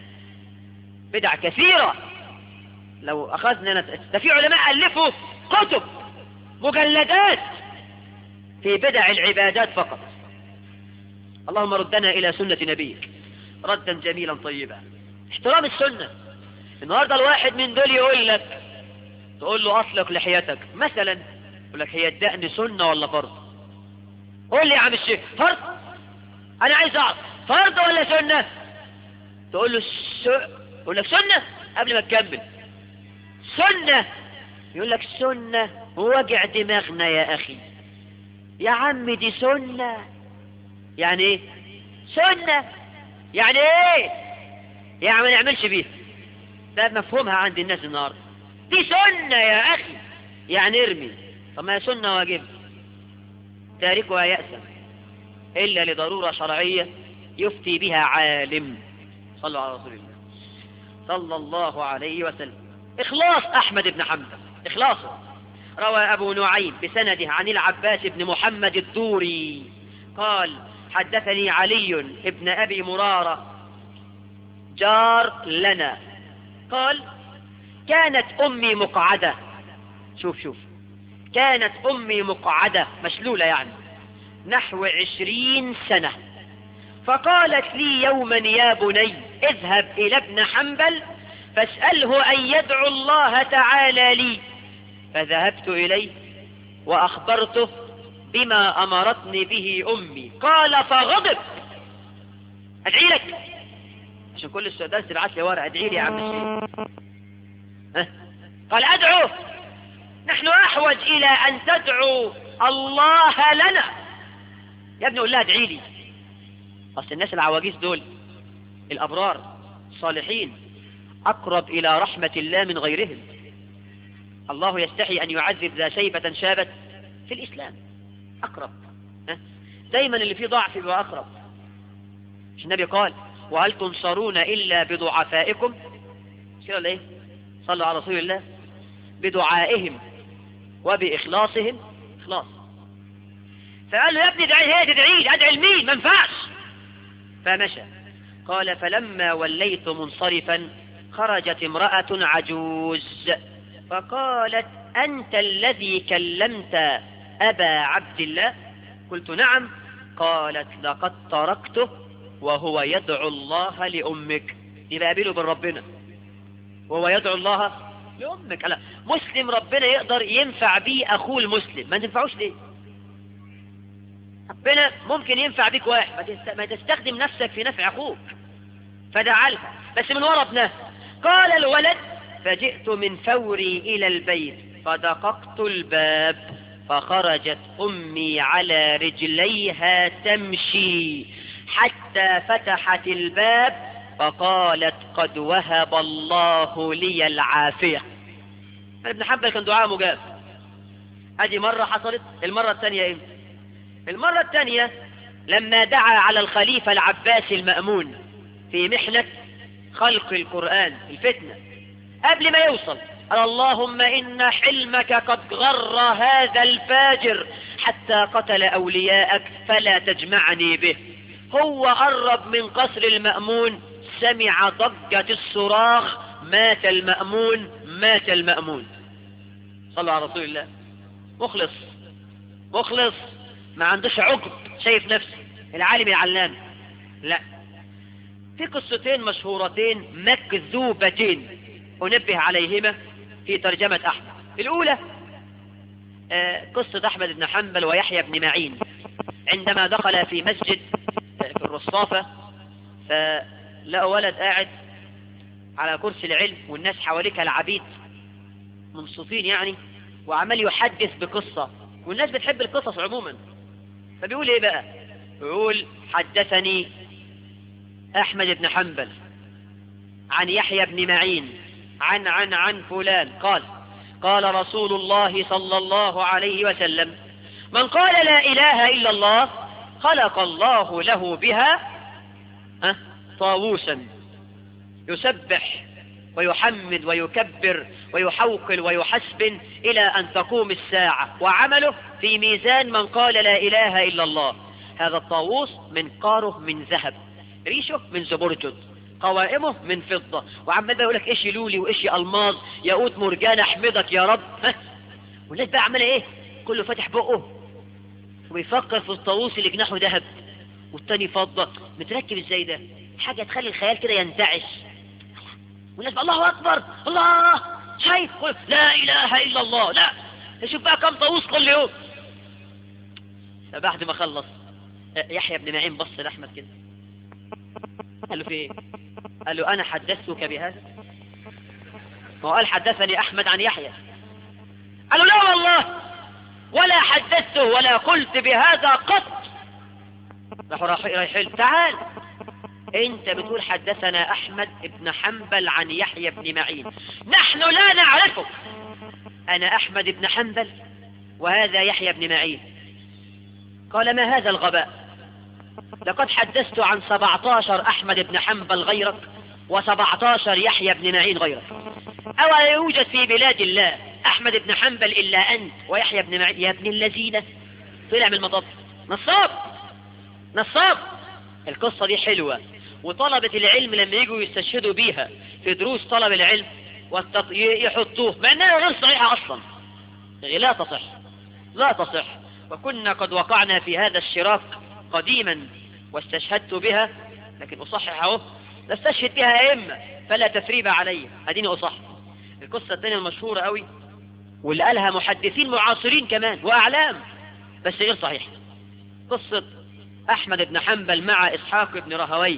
بدع كثيرة لو أخذنا نت... ده في علماء ألفوا كتب مجلدات في بدع العبادات فقط اللهم ردنا إلى سنة نبيك ردا جميلا طيبا احترام السنة النهاردة الواحد من دول يقول لك تقول له أطلق لحيتك مثلا يقول لك هي الدقن سنة ولا فرض قول لي يا عم الشيخ فرض أنا عايز أعرف فرض ولا سنة تقول له س... يقول لك سنة قبل ما تكمل سنة يقول لك سنة وجع دماغنا يا أخي يا عم دي سنة يعني ايه سنة يعني ايه يعني ما نعملش بيها ده مفهومها عند الناس النهاردة دي سنة يا أخي يعني ارمي طب ما هي سنة واجب تاركها يأسا إلا لضرورة شرعية يفتي بها عالم صلوا على رسول الله صلى الله عليه وسلم إخلاص أحمد بن حنبل إخلاصه روى أبو نعيم بسنده عن العباس بن محمد الدوري قال حدثني علي ابن أبي مرارة جار لنا قال كانت أمي مقعدة شوف شوف كانت أمي مقعدة مشلولة يعني نحو عشرين سنة فقالت لي يوما يا بني اذهب إلى ابن حنبل فاسأله أن يدعو الله تعالى لي فذهبت إليه وأخبرته بما أمرتني به أمي قال فغضب أدعي لك عشان كل السودان تبعت لي ورقة ادعي لي يا عم الشيخ ها؟ قال أدعو نحن أحوج إلى أن تدعو الله لنا يا ابني قول لها ادعي لي أصل الناس العواجيز دول الأبرار الصالحين أقرب إلى رحمة الله من غيرهم الله يستحي أن يعذب ذا شيبة شابت في الإسلام أقرب ها؟ دايما اللي فيه ضعف يبقى أقرب مش النبي قال وهل تنصرون إلا بضعفائكم مش كده ولا إيه صلوا على رسول الله بدعائهم وبإخلاصهم إخلاص فقال له يا ابني ادعي هي تدعي لي ادعي لمين ما ينفعش فمشى قال فلما وليت منصرفا خرجت امرأة عجوز فقالت أنت الذي كلمت أبا عبد الله قلت نعم قالت لقد تركته وهو يدعو الله لأمك يبقى قابله من ربنا وهو يدعو الله لأمك لا مسلم ربنا يقدر ينفع بيه أخوه المسلم ما تنفعوش ليه ربنا ممكن ينفع بيك واحد ما تست- ما تستخدم نفسك في نفع أخوك فدعا لها بس من ورا ابنها قال الولد فجئت من فوري إلى البيت فدققت الباب فخرجت أمي على رجليها تمشي حتى فتحت الباب فقالت قد وهب الله لي العافية ابن حنبل كان دعاء مجاب ادي مرة حصلت المرة الثانية ايه المرة الثانية لما دعا على الخليفة العباس المأمون في محنة خلق القرآن الفتنة قبل ما يوصل قال اللهم إن حلمك قد غر هذا الفاجر حتى قتل أولياءك فلا تجمعني به هو قرب من قصر المأمون سمع ضجة الصراخ مات المأمون مات المأمون صلوا على رسول الله مخلص مخلص ما عندوش عقب شايف نفسه العالم العلام لا في قصتين مشهورتين مكذوبتين أنبه عليهما في ترجمة أحمد الأولى آه، قصة أحمد بن حنبل ويحيى بن معين عندما دخل في مسجد آه، في الرصافة فلقوا ولد قاعد على كرسي العلم والناس حواليه كالعبيد مبسوطين يعني وعمال يحدث بقصة والناس بتحب القصص عموما فبيقول ايه بقى يقول حدثني احمد بن حنبل عن يحيى بن معين عن عن عن فلان قال قال رسول الله صلى الله عليه وسلم من قال لا اله الا الله خلق الله له بها ها طاووسا يسبح ويحمد ويكبر ويحوقل ويحسبن إلى أن تقوم الساعة وعمله في ميزان من قال لا إله إلا الله هذا الطاووس منقاره من ذهب ريشه من زبرجد قوائمه من فضة وعمال بقى يقول لك ايش لولي وايش الماظ ياقوت مرجان احمدك يا رب ها والناس بقى عماله ايه كله فاتح بقه وبيفكر في الطاووس اللي جناحه ذهب والتاني فضة متركب ازاي ده حاجة تخلي الخيال كده ينتعش والناس بقى الله اكبر الله شايف قل لا اله الا الله لا شوف بقى كم طاووس كل يوم فبعد ما خلص يحيى بن معين بص لاحمد كده قال له في ايه قال له انا حدثتك بهذا ما هو قال حدثني احمد عن يحيى قال له لا والله ولا حدثته ولا قلت بهذا قط راحوا رايحين تعال انت بتقول حدثنا احمد بن حنبل عن يحيى بن معين نحن لا نعرفه انا احمد بن حنبل وهذا يحيى بن معين قال ما هذا الغباء لقد حدثت عن 17 احمد بن حنبل غيرك و17 يحيى بن معين غيرك او يوجد في بلاد الله احمد بن حنبل الا انت ويحيى بن معين يا ابن الذين طلع من المطب نصاب نصاب القصة دي حلوة وطلبة العلم لما يجوا يستشهدوا بيها في دروس طلب العلم والتط... يحطوه مع انها غير صحيحة اصلا لا تصح لا تصح وكنا قد وقعنا في هذا الشراك قديما واستشهدت بها لكن اصحح اهو نستشهد بها ائمة فلا تثريب علي اديني اصحح القصة الثانية المشهورة قوي واللي قالها محدثين معاصرين كمان واعلام بس غير صحيح قصة احمد بن حنبل مع اسحاق بن رهوي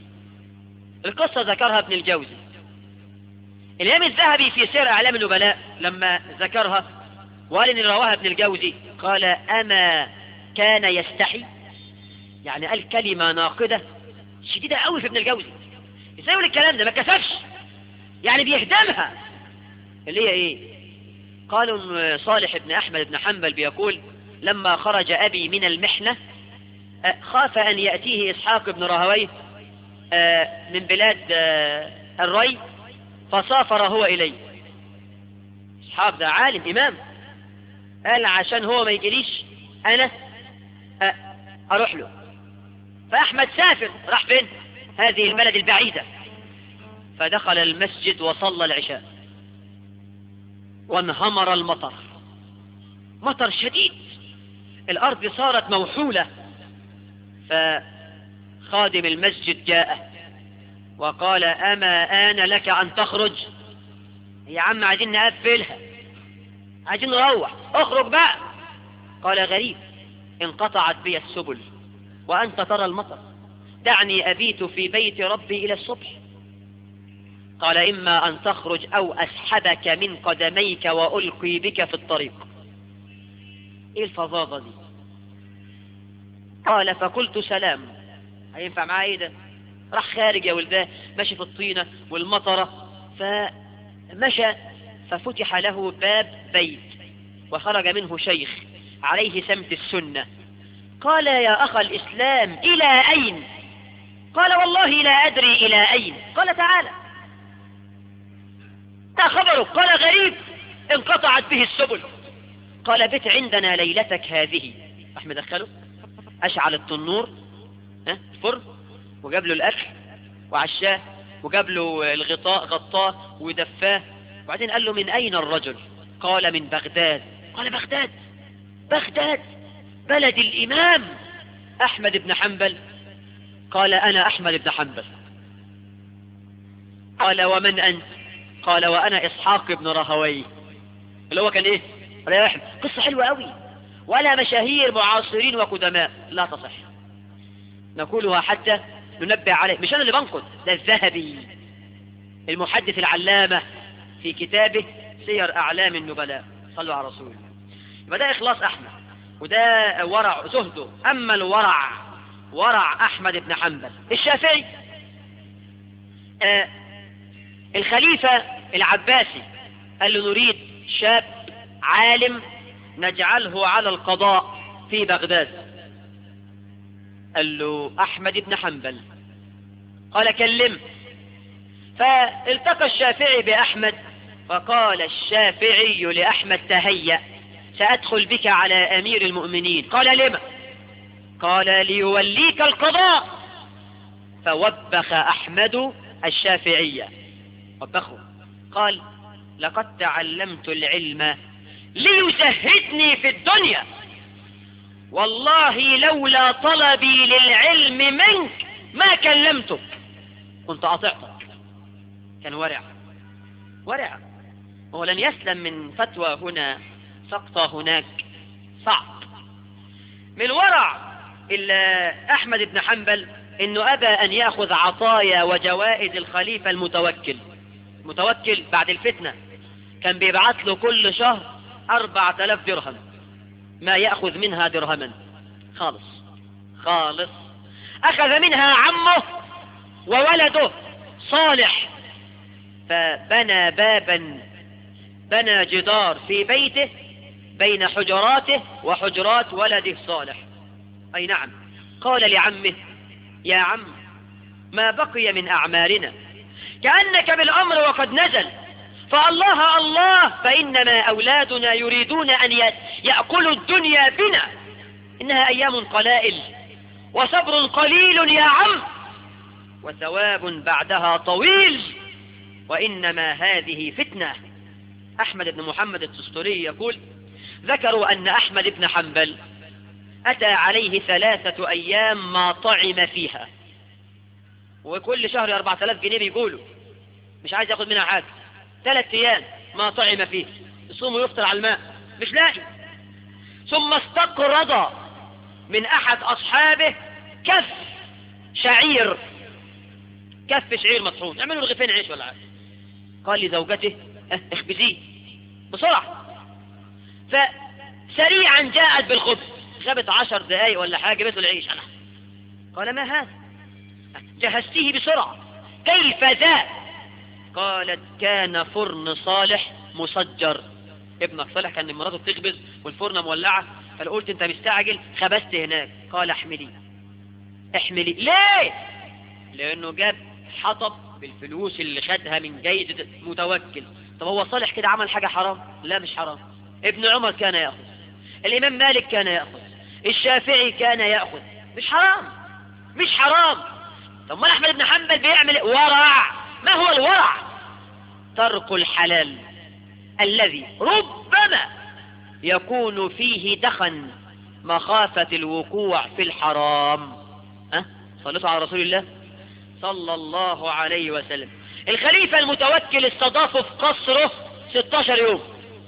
القصة ذكرها ابن الجوزي الامام الذهبي في سير اعلام النبلاء لما ذكرها وقال ان رواها ابن الجوزي قال اما كان يستحي يعني قال كلمة ناقدة شديدة قوي في ابن الجوزي ازاي يقول الكلام ده ما كسفش يعني بيهدمها اللي هي ايه قالوا ان صالح بن احمد بن حنبل بيقول لما خرج ابي من المحنة خاف ان يأتيه اسحاق بن رهوي من بلاد الري فسافر هو اليه اسحاق ده عالم امام قال عشان هو ما يجريش انا اروح له فاحمد سافر راح فين هذه البلد البعيدة فدخل المسجد وصلى العشاء وانهمر المطر مطر شديد الارض صارت موحولة فخادم المسجد جاء وقال اما آن لك ان تخرج يا عم عايزين نقفلها عايزين نروح اخرج بقى قال غريب انقطعت بي السبل وانت ترى المطر دعني ابيت في بيت ربي الى الصبح قال اما ان تخرج او اسحبك من قدميك والقي بك في الطريق ايه الفظاظة دي قال فقلت سلام هينفع معاه ايه ده راح خارج يا ولداه ماشي في الطينة والمطرة فمشى ففتح له باب بيت وخرج منه شيخ عليه سمت السنة قال يا أخ الإسلام إلى أين قال والله لا أدري إلى أين قال تعالى ما خبرك قال غريب انقطعت به السبل قال بت عندنا ليلتك هذه راح مدخله أشعل التنور ها فرن وجاب له الأكل وعشاه وجاب له الغطاء غطاه ودفاه وبعدين قال له من أين الرجل قال من بغداد قال بغداد بغداد بلد الإمام أحمد بن حنبل قال أنا أحمد بن حنبل قال ومن أنت قال وأنا إسحاق بن رهوي اللي هو كان إيه رياح قصة حلوة قوي ولا مشاهير معاصرين وقدماء لا تصح نقولها حتى ننبه عليه مش أنا اللي بنقد ده الذهبي المحدث العلامة في كتابه سير أعلام النبلاء صلوا على رسول الله يبقى ده إخلاص أحمد وده ورع زهده أما الورع ورع أحمد بن حنبل الشافعي آه الخليفة العباسي قال له نريد شاب عالم نجعله على القضاء في بغداد قال له أحمد بن حنبل قال كلم فالتقى الشافعي بأحمد فقال الشافعي لأحمد تهيأ سأدخل بك على أمير المؤمنين قال لما قال ليوليك القضاء فوبخ أحمد الشافعية وبخه قال لقد تعلمت العلم ليزهدني في الدنيا والله لولا طلبي للعلم منك ما كلمتك كنت أطعتك كان ورع ورع هو لن يسلم من فتوى هنا سقطة هناك صعب من ورع إلا أحمد بن حنبل إنه أبى أن يأخذ عطايا وجوائز الخليفة المتوكل متوكل بعد الفتنة كان بيبعث له كل شهر أربعة آلاف درهم ما يأخذ منها درهما خالص خالص أخذ منها عمه وولده صالح فبنى بابا بنى جدار في بيته بين حجراته وحجرات ولده صالح أي نعم قال لعمه يا عم ما بقي من أعمالنا كأنك بالأمر وقد نزل فالله الله فإنما أولادنا يريدون أن يأكلوا الدنيا بنا إنها أيام قلائل وصبر قليل يا عم وثواب بعدها طويل وإنما هذه فتنة أحمد بن محمد التستوري يقول ذكروا أن أحمد بن حنبل أتى عليه ثلاثة أيام ما طعم فيها وكل شهر أربعة آلاف جنيه بيقولوا مش عايز ياخد منها حاجة ثلاث أيام ما طعم فيه يصوم ويفطر على الماء مش لاقي ثم استقرض من أحد أصحابه كف شعير كف شعير مطحون اعملوا رغيفين عيش ولا حاجة قال لزوجته اه اخبزيه بسرعة فسريعا جاءت بالخبز غابت عشر دقايق ولا حاجة جابت له العيش أنا قال ما هذا جهزتيه بسرعة كيف ذا قالت كان فرن صالح مسجر ابنك صالح كان مراته بتخبز والفرن مولعة فقلت انت مستعجل خبزت هناك قال احملي احملي ليه لانه جاب حطب بالفلوس اللي خدها من جايزة متوكل طب هو صالح كده عمل حاجة حرام لا مش حرام ابن عمر كان يأخذ الامام مالك كان يأخذ الشافعي كان يأخذ مش حرام مش حرام طب ما احمد بن حنبل بيعمل ورع ما هو الورع ترك الحلال الذي ربما يكون فيه دخن مخافة الوقوع في الحرام أه؟ صلوا على رسول الله صلى الله عليه وسلم الخليفة المتوكل استضافه في قصره 16 يوم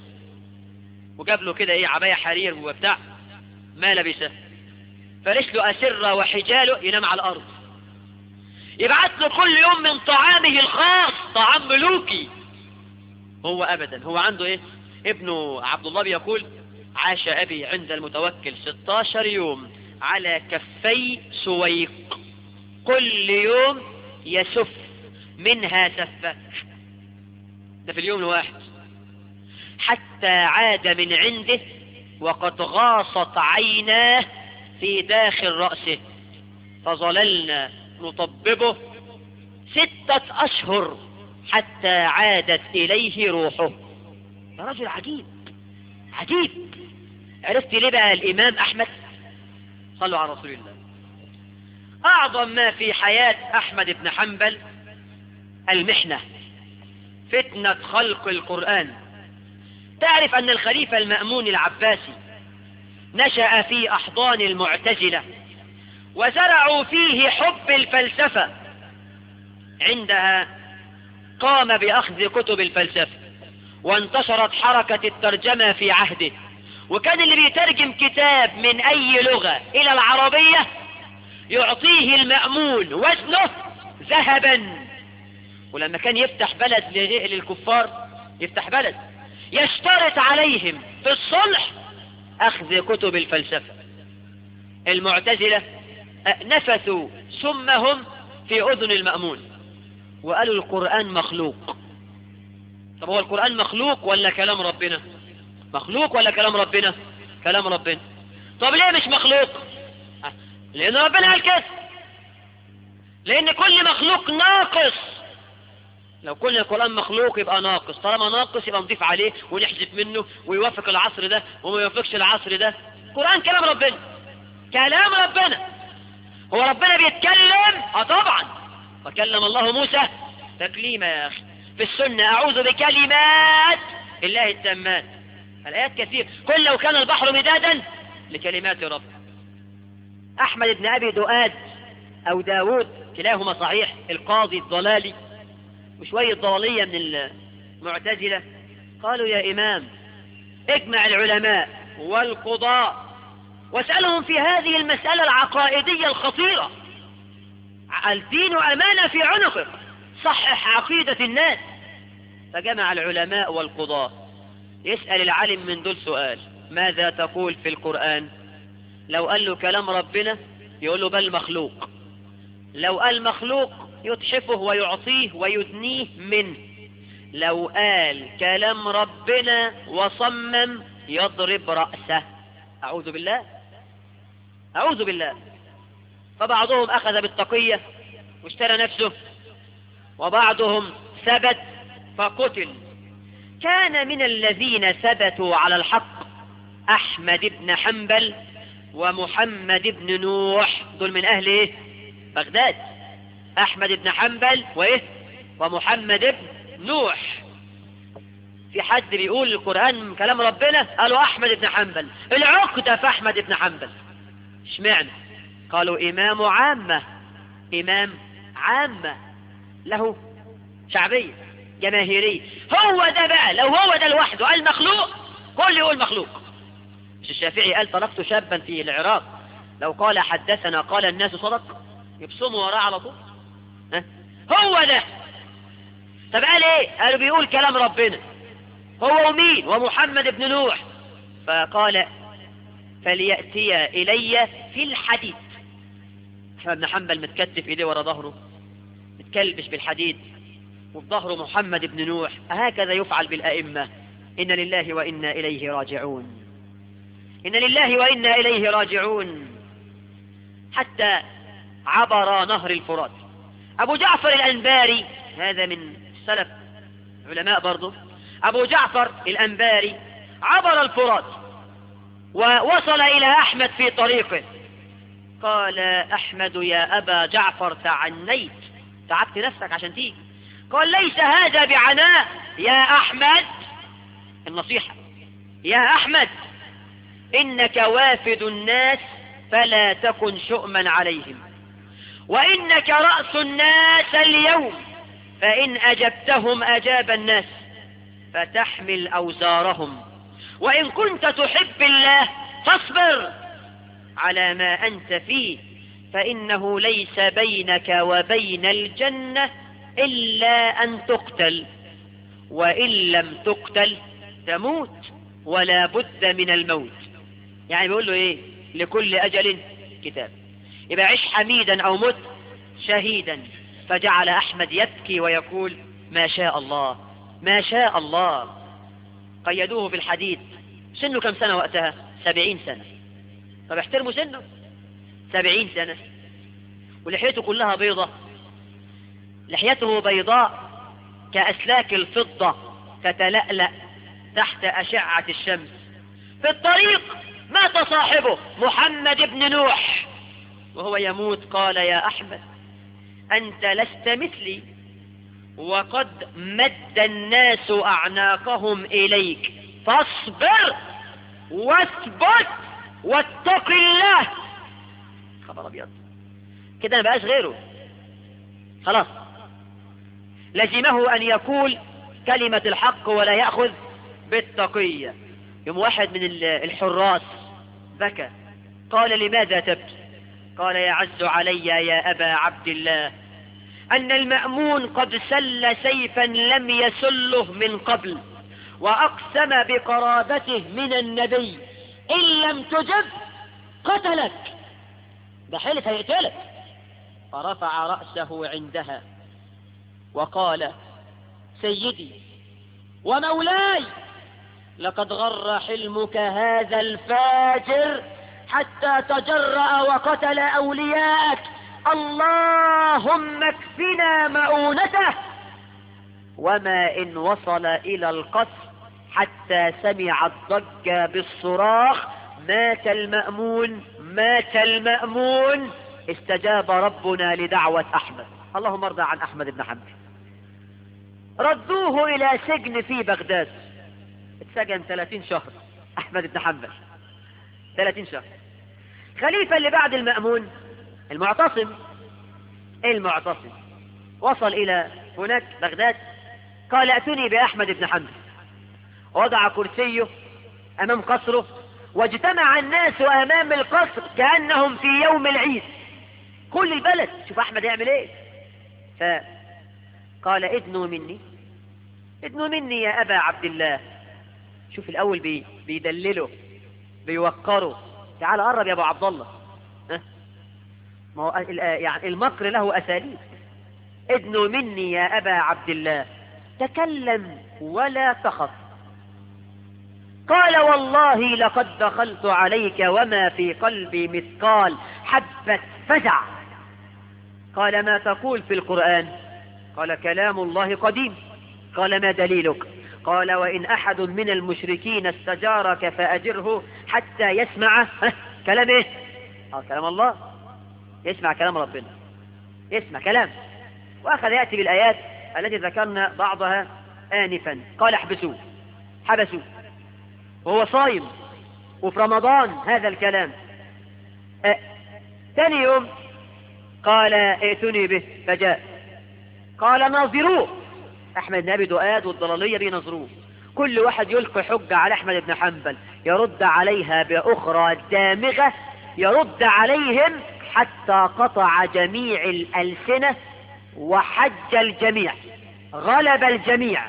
وجاب له كده ايه عباية حرير وبتاع ما لبسه فرش له أسرة وحجاله ينام على الأرض يبعث له كل يوم من طعامه الخاص طعام ملوكي هو أبدا هو عنده إيه ابنه عبد الله بيقول عاش أبي عند المتوكل 16 يوم على كفي سويق كل يوم يسف منها سفة ده في اليوم الواحد حتى عاد من عنده وقد غاصت عيناه في داخل رأسه فظللنا نطببه ستة أشهر حتى عادت إليه روحه ده رجل عجيب عجيب عرفت ليه بقى الإمام أحمد صلوا على رسول الله أعظم ما في حياة أحمد بن حنبل المحنة فتنة خلق القرآن تعرف أن الخليفة المأمون العباسي نشأ في أحضان المعتزلة وزرعوا فيه حب الفلسفة عندها قام بأخذ كتب الفلسفة وانتشرت حركة الترجمة في عهده وكان اللي بيترجم كتاب من أي لغة إلى العربية يعطيه المأمون وزنه ذهبا ولما كان يفتح بلد للكفار يفتح بلد يشترط عليهم في الصلح أخذ كتب الفلسفة المعتزلة نفثوا سمهم في أذن المأمون وقالوا القرآن مخلوق طب هو القرآن مخلوق ولا كلام ربنا مخلوق ولا كلام ربنا كلام ربنا طب ليه مش مخلوق لأن ربنا قال كده لأن كل مخلوق ناقص لو كل القرآن مخلوق يبقى ناقص طالما ناقص يبقى نضيف عليه ونحذف منه ويوافق العصر ده وما يوافقش العصر ده القرآن كلام ربنا كلام ربنا هو ربنا بيتكلم اه طبعا وكلم الله موسى تكليما يا اخي في السنة اعوذ بكلمات الله التامات الايات كثير كل لو كان البحر مدادا لكلمات رب احمد بن ابي دؤاد او داود كلاهما صحيح القاضي الضلالي وشوية ضلالية من المعتزلة قالوا يا إمام اجمع العلماء والقضاء واسألهم في هذه المسألة العقائدية الخطيرة الدين أمانة في عنقك صحح عقيدة الناس فجمع العلماء والقضاء يسأل العالم من دول سؤال ماذا تقول في القرآن لو قال له كلام ربنا يقول له بل مخلوق لو قال مخلوق يتحفه ويعطيه ويدنيه منه لو قال كلام ربنا وصمم يضرب رأسه أعوذ بالله أعوذ بالله فبعضهم أخذ بالتقية واشترى نفسه وبعضهم ثبت فقتل كان من الذين ثبتوا على الحق أحمد بن حنبل ومحمد بن نوح دول من أهل إيه؟ بغداد أحمد بن حنبل وإيه ومحمد بن نوح في حد بيقول القرآن كلام ربنا قالوا أحمد بن حنبل العقدة في أحمد بن حنبل اشمعنى قالوا إمام عامة إمام عامة له شعبية جماهيرية هو ده بقى لو هو ده لوحده قال مخلوق كل يقول مخلوق مش الشافعي قال طلقت شابا في العراق لو قال حدثنا قال الناس صدق يبصموا وراه على طول ها؟ هو ده طب قال ايه قالوا بيقول كلام ربنا هو ومين ومحمد بن نوح فقال فليأتي إلي في الحديد أحمد بن حنبل متكتف إيديه ورا ظهره متكلبش بالحديد وفي ظهره محمد بن نوح هكذا يفعل بالأئمة إن لله وإنا إليه راجعون إن لله وإنا إليه راجعون حتى عبر نهر الفرات أبو جعفر الأنباري هذا من سلف علماء برضه أبو جعفر الأنباري عبر الفرات ووصل إلى أحمد في طريقه قال أحمد يا أبا جعفر تعنيت تعبت نفسك عشان تيجي قال ليس هذا بعناء يا أحمد النصيحة يا أحمد إنك وافد الناس فلا تكن شؤما عليهم وإنك رأس الناس اليوم فإن أجبتهم أجاب الناس فتحمل أوزارهم وإن كنت تحب الله فاصبر على ما أنت فيه فإنه ليس بينك وبين الجنة إلا أن تقتل وإن لم تقتل تموت ولا بد من الموت يعني بيقول له إيه لكل أجل كتاب يبقى عش حميدا أو مت شهيدا فجعل أحمد يبكي ويقول ما شاء الله ما شاء الله قيدوه بالحديد سنه كم سنة وقتها سبعين سنة طب احترموا سنه سبعين سنة ولحيته كلها بيضة لحيته بيضاء كأسلاك الفضة تتلألأ تحت أشعة الشمس في الطريق مات صاحبه محمد بن نوح وهو يموت قال يا أحمد أنت لست مثلي وقد مد الناس أعناقهم إليك فاصبر واثبت واتق الله خبر أبيض كده ما بقاش غيره خلاص لزمه أن يقول كلمة الحق ولا يأخذ بالتقية يوم واحد من الحراس بكى قال لماذا تبكي قال يعز علي يا أبا عبد الله أن المأمون قد سل سيفا لم يسله من قبل وأقسم بقرابته من النبي إن لم تجب قتلك ده حلف هيقتلك فرفع رأسه عندها وقال سيدي ومولاي لقد غر حلمك هذا الفاجر حتى تجرأ وقتل أولياءك اللهم اكفنا مؤونته وما إن وصل إلى القصر حتى سمع الضجة بالصراخ مات المأمون مات المأمون استجاب ربنا لدعوة أحمد اللهم ارضى عن أحمد بن حنبل ردوه إلى سجن في بغداد اتسجن 30 شهر أحمد بن حنبل 30 شهر خليفة اللي بعد المأمون المعتصم المعتصم وصل إلى هناك بغداد قال ائتني بأحمد بن حنبل وضع كرسيه أمام قصره واجتمع الناس أمام القصر كأنهم في يوم العيد كل البلد شوف أحمد يعمل إيه فقال ادنوا مني ادنوا مني يا أبا عبد الله شوف الأول بي بيدلله بيوقره تعال قرب يا أبو عبد الله ها؟ ما هو ال- يعني المكر له أساليب ادنوا مني يا أبا عبد الله تكلم ولا تخف قال والله لقد دخلت عليك وما في قلبي مثقال حبة فزع قال ما تقول في القرآن قال كلام الله قديم قال ما دليلك قال وإن أحد من المشركين استجارك فأجره حتى يسمع ها، كلام إيه آه كلام الله يسمع كلام ربنا يسمع كلام وأخذ يأتي بالآيات التي ذكرنا بعضها آنفا قال احبسوه حبسوه وهو صايم وفي رمضان هذا الكلام آه، ثاني يوم قال ائتني به فجاء قال ناظروه احمد بن ابي دؤاد والضلاليه بينظروه كل واحد يلقي حجه على احمد بن حنبل يرد عليها باخرى دامغه يرد عليهم حتى قطع جميع الالسنه وحج الجميع غلب الجميع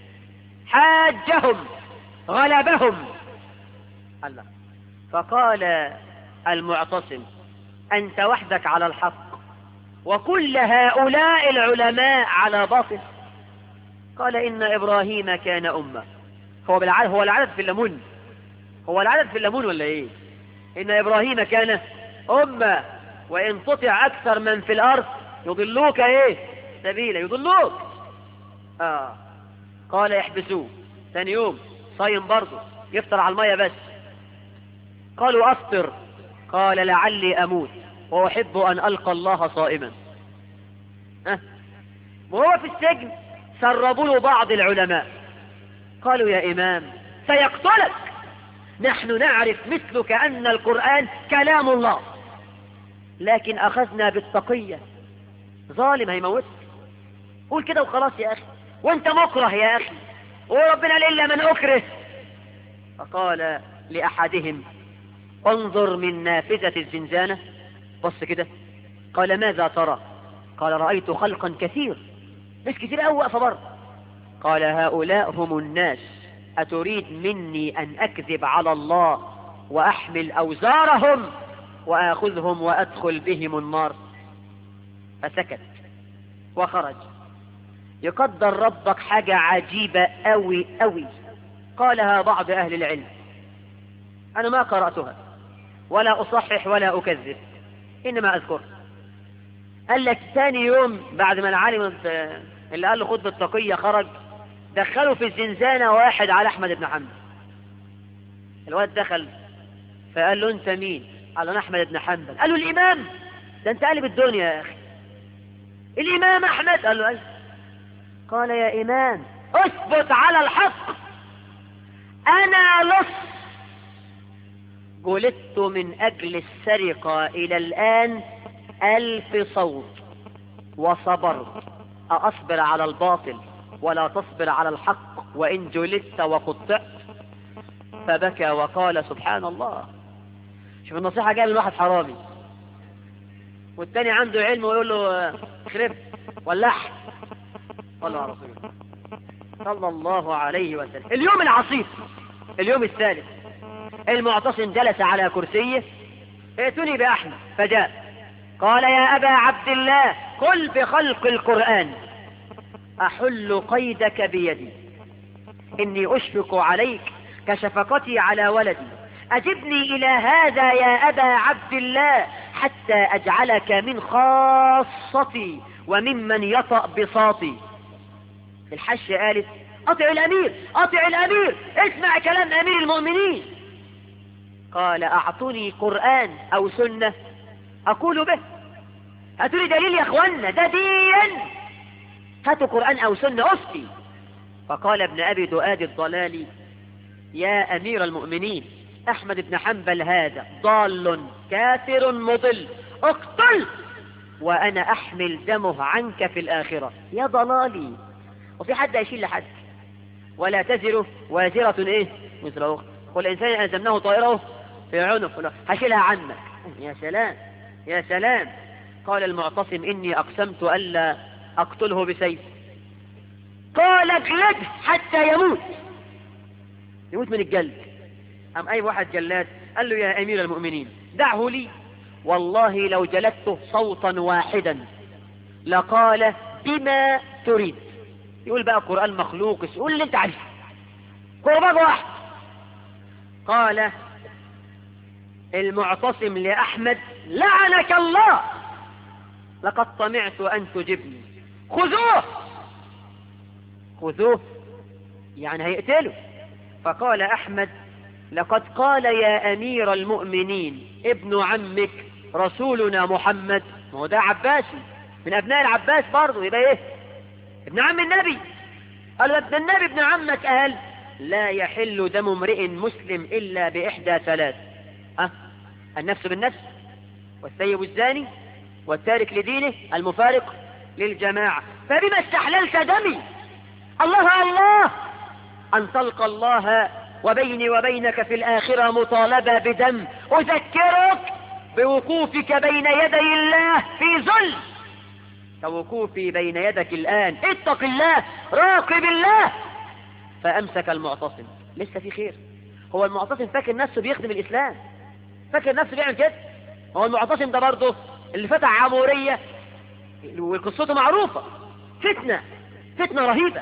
حاجهم غلبهم الله فقال المعتصم أنت وحدك على الحق وكل هؤلاء العلماء على باطل قال إن إبراهيم كان أمة هو بالعدد هو العدد في الليمون هو العدد في الليمون ولا إيه إن إبراهيم كان أمة وإن تطع أكثر من في الأرض يضلوك إيه سبيلا يضلوك آه قال يحبسوه ثاني يوم صايم برضه يفطر على المية بس قالوا أفطر قال لعلي أموت وأحب أن ألقى الله صائما أه؟ وهو في السجن سربوا له بعض العلماء قالوا يا إمام سيقتلك نحن نعرف مثلك أن القرآن كلام الله لكن أخذنا بالتقية ظالم هيموتك قول كده وخلاص يا أخي وانت مكره يا أخي وربنا قال إلا من أكره فقال لأحدهم انظر من نافذة الزنزانة بص كده قال ماذا ترى قال رأيت خلقا كثير ناس كثير أوي واقفة بره قال هؤلاء هم الناس أتريد مني أن أكذب على الله وأحمل أوزارهم وآخذهم وأدخل بهم النار فسكت وخرج يقدر ربك حاجة عجيبة أوي أوي قالها بعض أهل العلم أنا ما قرأتها ولا أصحح ولا أكذب إنما أذكر قال لك ثاني يوم بعد ما العالم اللي قال له خطبة تقية خرج دخلوا في الزنزانة واحد على أحمد بن حنبل الواد دخل فقال له أنت مين؟ قال له أنا أحمد بن حنبل قال له الإمام ده أنت قلب الدنيا يا أخي الإمام أحمد قال له أيوه قال يا إمام اثبت على الحق أنا لص جلدت من أجل السرقة إلى الآن ألف صوت وصبرت أصبر على الباطل ولا تصبر على الحق وإن جلدت وقطعت فبكى وقال سبحان الله شوف النصيحة جاية من واحد حرامي والتاني عنده علم ويقول له خرب ولح صلى على رسول الله صلى الله عليه وسلم اليوم العصيب اليوم الثالث المعتصم جلس على كرسيه ائتني بأحمد فجاء قال يا أبا عبد الله قل بخلق القرآن أحل قيدك بيدي إني أشفق عليك كشفقتي على ولدي أجبني إلى هذا يا أبا عبد الله حتى أجعلك من خاصتي وممن يطأ بساطي الحش قالت أطع الأمير أطع الأمير اسمع كلام أمير المؤمنين قال أعطني قرآن أو سنة أقول به هاتوا لي دليل يا أخوانا ده دين هاتوا قرآن أو سنة أفتي فقال ابن أبي دؤاد الضلالي يا أمير المؤمنين أحمد بن حنبل هذا ضال كافر مضل اقتل وأنا أحمل دمه عنك في الآخرة يا ضلالي وفي حد يشيل لحد ولا تزر وازرة إيه مثل أخت قل إنسان ألزمناه طائره في عنق هشيلها عنك يا سلام يا سلام قال المعتصم إني أقسمت ألا أقتله بسيف قال اجلده حتى يموت يموت من الجلد أم أي واحد جلاد قال له يا أمير المؤمنين دعه لي والله لو جلدته صوتا واحدا لقال بما تريد يقول بقى القرآن مخلوق يقول اللي انت عايزه قربان واحد قال المعتصم لأحمد لعنك الله لقد طمعت أن تجبني خذوه خذوه يعني هيقتله فقال أحمد لقد قال يا أمير المؤمنين ابن عمك رسولنا محمد ما هو ده عباسي من أبناء العباس برضه يبقى إيه ابن عم النبي قال ابن النبي ابن عمك قال لا يحل دم امرئ مسلم إلا بإحدى ثلاث أه؟ النفس بالنفس والسيب الزاني والتارك لدينه المفارق للجماعة فبما استحللت دمي الله الله أن تلقى الله وبيني وبينك في الآخرة مطالبة بدم أذكرك بوقوفك بين يدي الله في ذل كوقوفي بين يدك الآن اتق الله راقب الله فأمسك المعتصم لسه في خير هو المعتصم فاكر نفسه بيخدم الإسلام فاكر نفسه بيعمل كده هو المعتصم ده برضه اللي فتح عمورية وقصته معروفة فتنة فتنة رهيبة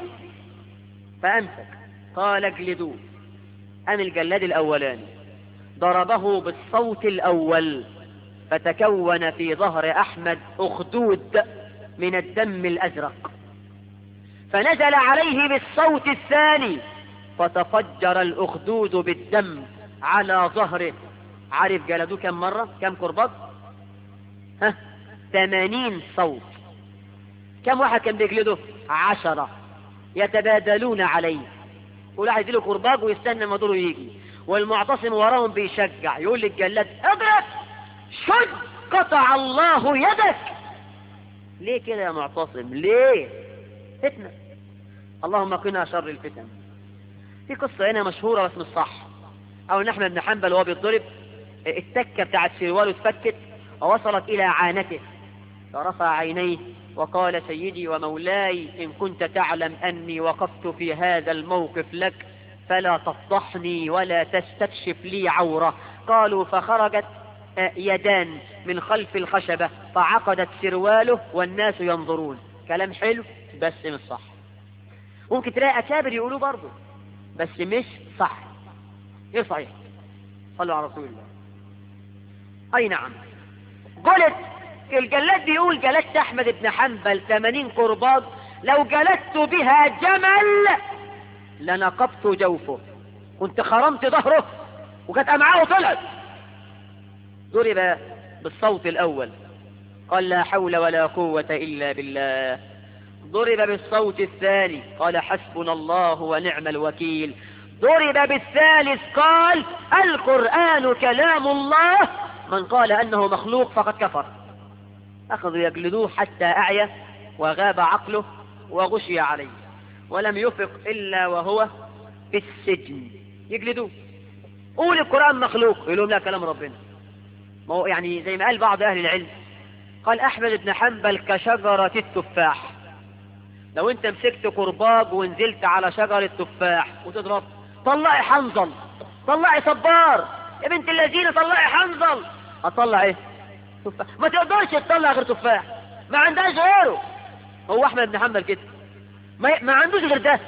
فأمسك قال اجلدوه أم الجلاد الأولاني ضربه بالصوت الأول فتكون في ظهر أحمد أخدود من الدم الأزرق فنزل عليه بالصوت الثاني فتفجر الأخدود بالدم على ظهره عارف جلدوه كم مرة كم كرباط ها ثمانين صوت كم واحد كان بيجلده عشرة يتبادلون عليه كل واحد يديله كرباج ويستنى ما دوره يجي والمعتصم وراهم بيشجع يقول للجلاد اضرب شد قطع الله يدك ليه كده يا معتصم ليه فتنة اللهم قنا شر الفتن في قصة هنا مشهورة بس مش صح او ان احمد بن حنبل وهو بيتضرب التكة بتاعت سرواله اتفكت ووصلت الى عانته فرفع عينيه وقال سيدي ومولاي إن كنت تعلم أني وقفت في هذا الموقف لك فلا تفضحني ولا تستكشف لي عورة قالوا فخرجت يدان من خلف الخشبة فعقدت سرواله والناس ينظرون كلام حلو بس مش صح ممكن تلاقي أكابر يقولوا برضه بس مش صح ايه صحيح صلوا على رسول الله اي نعم قلت الجلاد بيقول جلدت احمد بن حنبل 80 قرباج لو جلدت بها جمل لنقبت جوفه كنت خرمت ظهره وكانت امعاءه طلعت ضرب بالصوت الاول قال لا حول ولا قوة الا بالله ضرب بالصوت الثاني قال حسبنا الله ونعم الوكيل ضرب بالثالث قال القرآن كلام الله من قال أنه مخلوق فقد كفر أخذوا يجلدوه حتى أعيا وغاب عقله وغشي عليه ولم يفق إلا وهو في السجن يجلدوه قول القرآن مخلوق يقول لهم لا كلام ربنا ما هو يعني زي ما قال بعض أهل العلم قال أحمد بن حنبل كشجرة التفاح لو انت مسكت كرباج ونزلت على شجرة تفاح وتضرب طلعي حنظل طلعي صبار يا بنت الذين طلعي حنظل هتطلع ايه تفاح ما تقدرش تطلع غير تفاح ما عندهاش غيره هو احمد بن حنبل كده ما, ما عندوش غير ده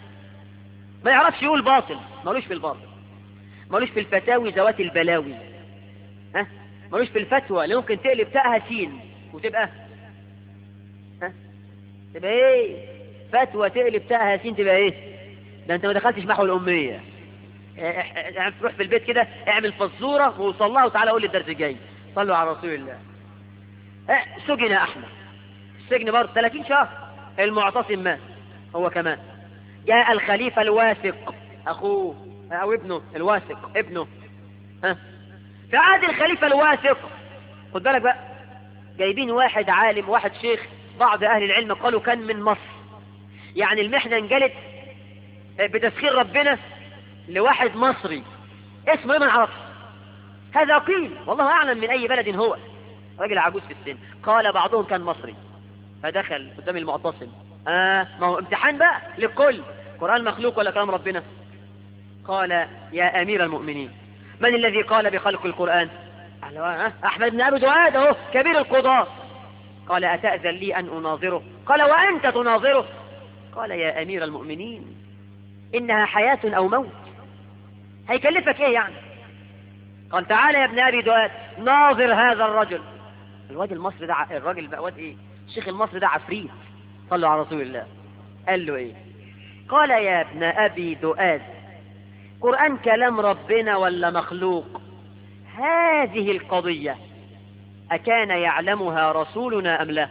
ما يعرفش يقول باطل ملوش في الباطل ملوش في الفتاوي ذوات البلاوي ها ملوش في الفتوى اللي ممكن تقلب تاءها سين وتبقى ها تبقى ايه فتوى تقلب تاء ياسين تبقى ايه ده انت ما دخلتش محو الاميه يعني تروح في البيت كده اعمل فزوره وصلها وتعالى قول لي الدرس الجاي صلوا على رسول الله اه سجن احمد السجن برضه 30 شهر المعتصم مات هو كمان جاء الخليفه الواثق اخوه او ابنه الواثق ابنه ها في عهد الخليفه الواثق خد بالك بقى جايبين واحد عالم واحد شيخ بعض اهل العلم قالوا كان من مصر يعني المحنه انجلت بتسخير ربنا لواحد مصري اسمه ايه ما نعرفش هذا قيل والله اعلم من اي بلد هو راجل عجوز في السن قال بعضهم كان مصري فدخل قدام المعتصم اه ما هو امتحان بقى للكل قرآن مخلوق ولا كلام ربنا قال يا امير المؤمنين من الذي قال بخلق القرآن قال اه احمد بن ابي دعاد اهو كبير القضاة قال اتأذن لي ان اناظره قال وانت تناظره قال يا امير المؤمنين انها حياة او موت هيكلفك ايه يعني قال تعالى يا ابن ابي دؤاد ناظر هذا الرجل الواد المصري ده ع- الراجل بقى واد ايه الشيخ المصري ده عفريت صلوا على رسول الله قال له ايه قال يا ابن ابي دؤاد قرآن كلام ربنا ولا مخلوق هذه القضية أكان يعلمها رسولنا أم لا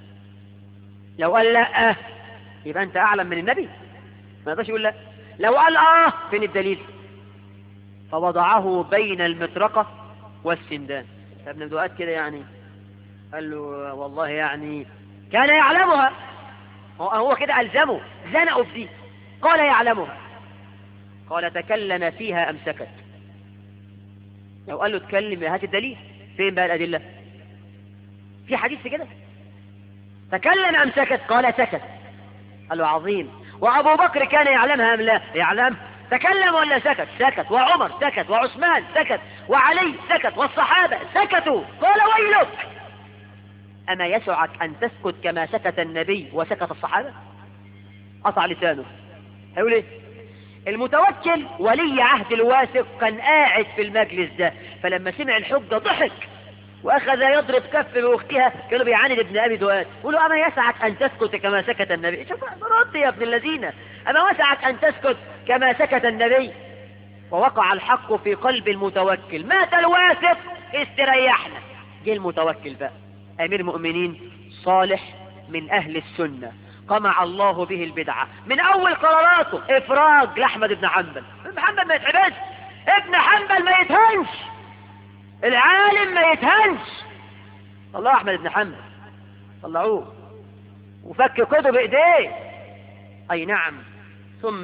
لو قال لا يبقى أنت أعلم من النبي ما يقدرش يقول لا لو قال آه فين الدليل فوضعه بين المطرقة والسندان ابن دؤاد كده يعني قال له والله يعني كان يعلمها هو- هو كده ألزمه زنقوا في دي قال يعلمها قال تكلم فيها أم سكت لو قال له اتكلم هات الدليل فين بقى الأدلة في حديث في كده تكلم أم سكت قال سكت قال له عظيم وأبو بكر كان يعلمها أم لا يعلم تكلم ولا سكت سكت وعمر سكت وعثمان سكت وعلي سكت والصحابة سكتوا قال ويلك أما يسعك أن تسكت كما سكت النبي وسكت الصحابة قطع لسانه هيقول ايه المتوكل ولي عهد الواثق كان قاعد في المجلس ده فلما سمع الحجة ضحك واخذ يضرب كف باختها كانوا بيعاند ابن ابي دؤاد يقولوا اما يسعك ان تسكت كما سكت النبي شوف رد يا ابن الذين اما وسعك ان تسكت كما سكت النبي ووقع الحق في قلب المتوكل مات الواثق استريحنا جه المتوكل بقى امير مؤمنين صالح من اهل السنه قمع الله به البدعه من اول قراراته افراج لاحمد بن حنبل ابن حنبل ما يتعبش ابن حنبل ما يتهنش العالم ما يتهنش طلعوا احمد بن حنبل طلعوه وفك كتب بايديه اي نعم ثم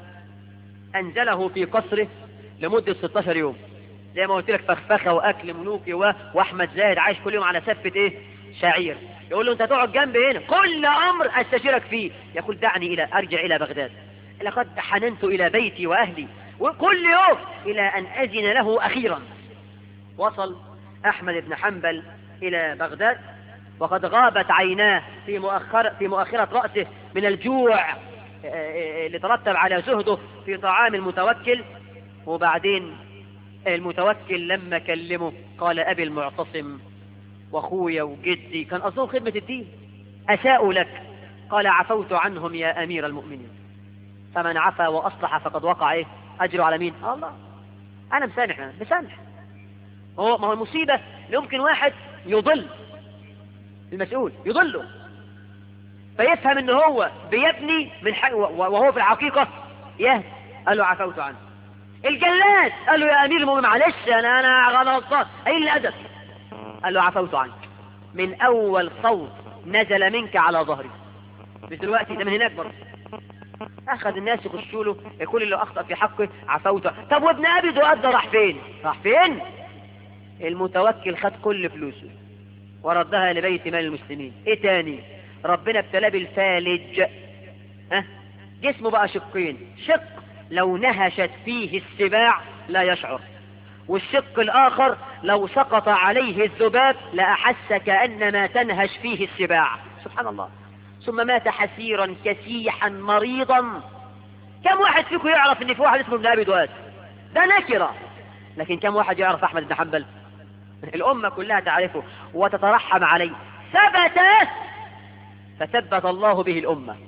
انزله في قصره لمدة 16 يوم زي ما قلت لك فخفخه واكل ملوكي و... واحمد زاهد عايش كل يوم على سفة ايه شعير يقول له انت تقعد جنبي هنا كل امر استشيرك فيه يقول دعني الى ارجع الى بغداد لقد حننت الى بيتي واهلي وكل يوم الى ان اذن له اخيرا وصل احمد بن حنبل الى بغداد وقد غابت عيناه في مؤخر في مؤخرة رأسه من الجوع اللي ترتب على زهده في طعام المتوكل وبعدين المتوكل لما كلمه قال أبي المعتصم واخويا وجدي كان قصدهم خدمة الدين أساءوا لك قال عفوت عنهم يا أمير المؤمنين فمن عفا وأصلح فقد وقع إيه أجره على مين الله أنا مسامح أنا مسامح هو ما هو المصيبة يمكن واحد يضل المسؤول يضله فيفهم ان هو بيبني من حق وهو في الحقيقة يهدي قال له عفوت عنه الجلاد قال له يا امير المؤمنين معلش انا انا غلطان اي الادب قال له عفوت عنك من اول صوت نزل منك على ظهري مش دلوقتي ده من هناك برضه اخذ الناس يخشوا له كل اللي اخطا في حقه عفوت طب وابن ابي دؤاد ده راح فين راح فين المتوكل خد كل فلوسه وردها لبيت مال المسلمين ايه تاني ربنا ابتلاه بالفالج ها جسمه بقى شقين شق لو نهشت فيه السباع لا يشعر والشق الآخر لو سقط عليه الذباب لأحس كأنما تنهش فيه السباع سبحان الله ثم مات حسيرا كسيحا مريضا كم واحد فيكم يعرف ان في واحد اسمه ابن ابي دواد ده نكرة لكن كم واحد يعرف احمد بن حنبل الامة كلها تعرفه وتترحم عليه ثبت فثبت الله به الامة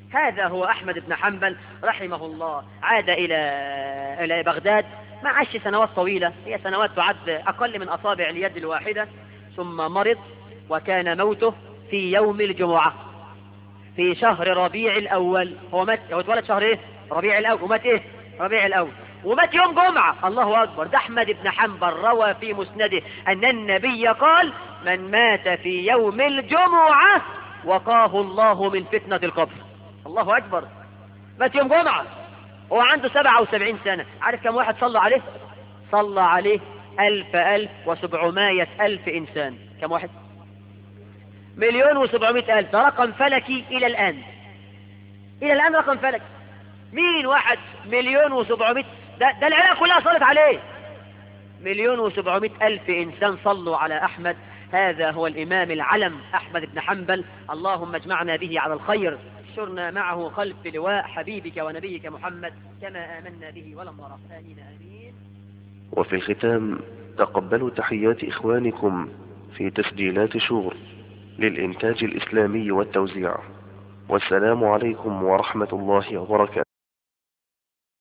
هذا هو أحمد بن حنبل رحمه الله عاد إلى إلى بغداد ما عاش سنوات طويلة هي سنوات تعد أقل من أصابع اليد الواحدة ثم مرض وكان موته في يوم الجمعة في شهر ربيع الأول هو مات هو اتولد شهر إيه؟ ربيع الأول ومات إيه؟ ربيع الأول ومات يوم جمعة الله أكبر ده أحمد بن حنبل روى في مسنده أن النبي قال من مات في يوم الجمعة وقاه الله من فتنة القبر الله أكبر مات يوم جمعة هو عنده سبعة وسبعين سنة عارف كم واحد صلى عليه صلى عليه ألف ألف وسبعمائة ألف إنسان كم واحد مليون وسبعمائة ألف ده رقم فلكي إلى الآن إلى الآن رقم فلكي مين واحد مليون وسبعمائة ده, ده العراق كلها صلت عليه مليون وسبعمائة ألف إنسان صلوا على أحمد هذا هو الإمام العلم أحمد بن حنبل اللهم اجمعنا به على الخير احشرنا معه خلف لواء حبيبك ونبيك محمد كما آمنا به ولم نره آمين آمين وفي الختام تقبلوا تحيات إخوانكم في تسجيلات شور للإنتاج الإسلامي والتوزيع والسلام عليكم ورحمة الله وبركاته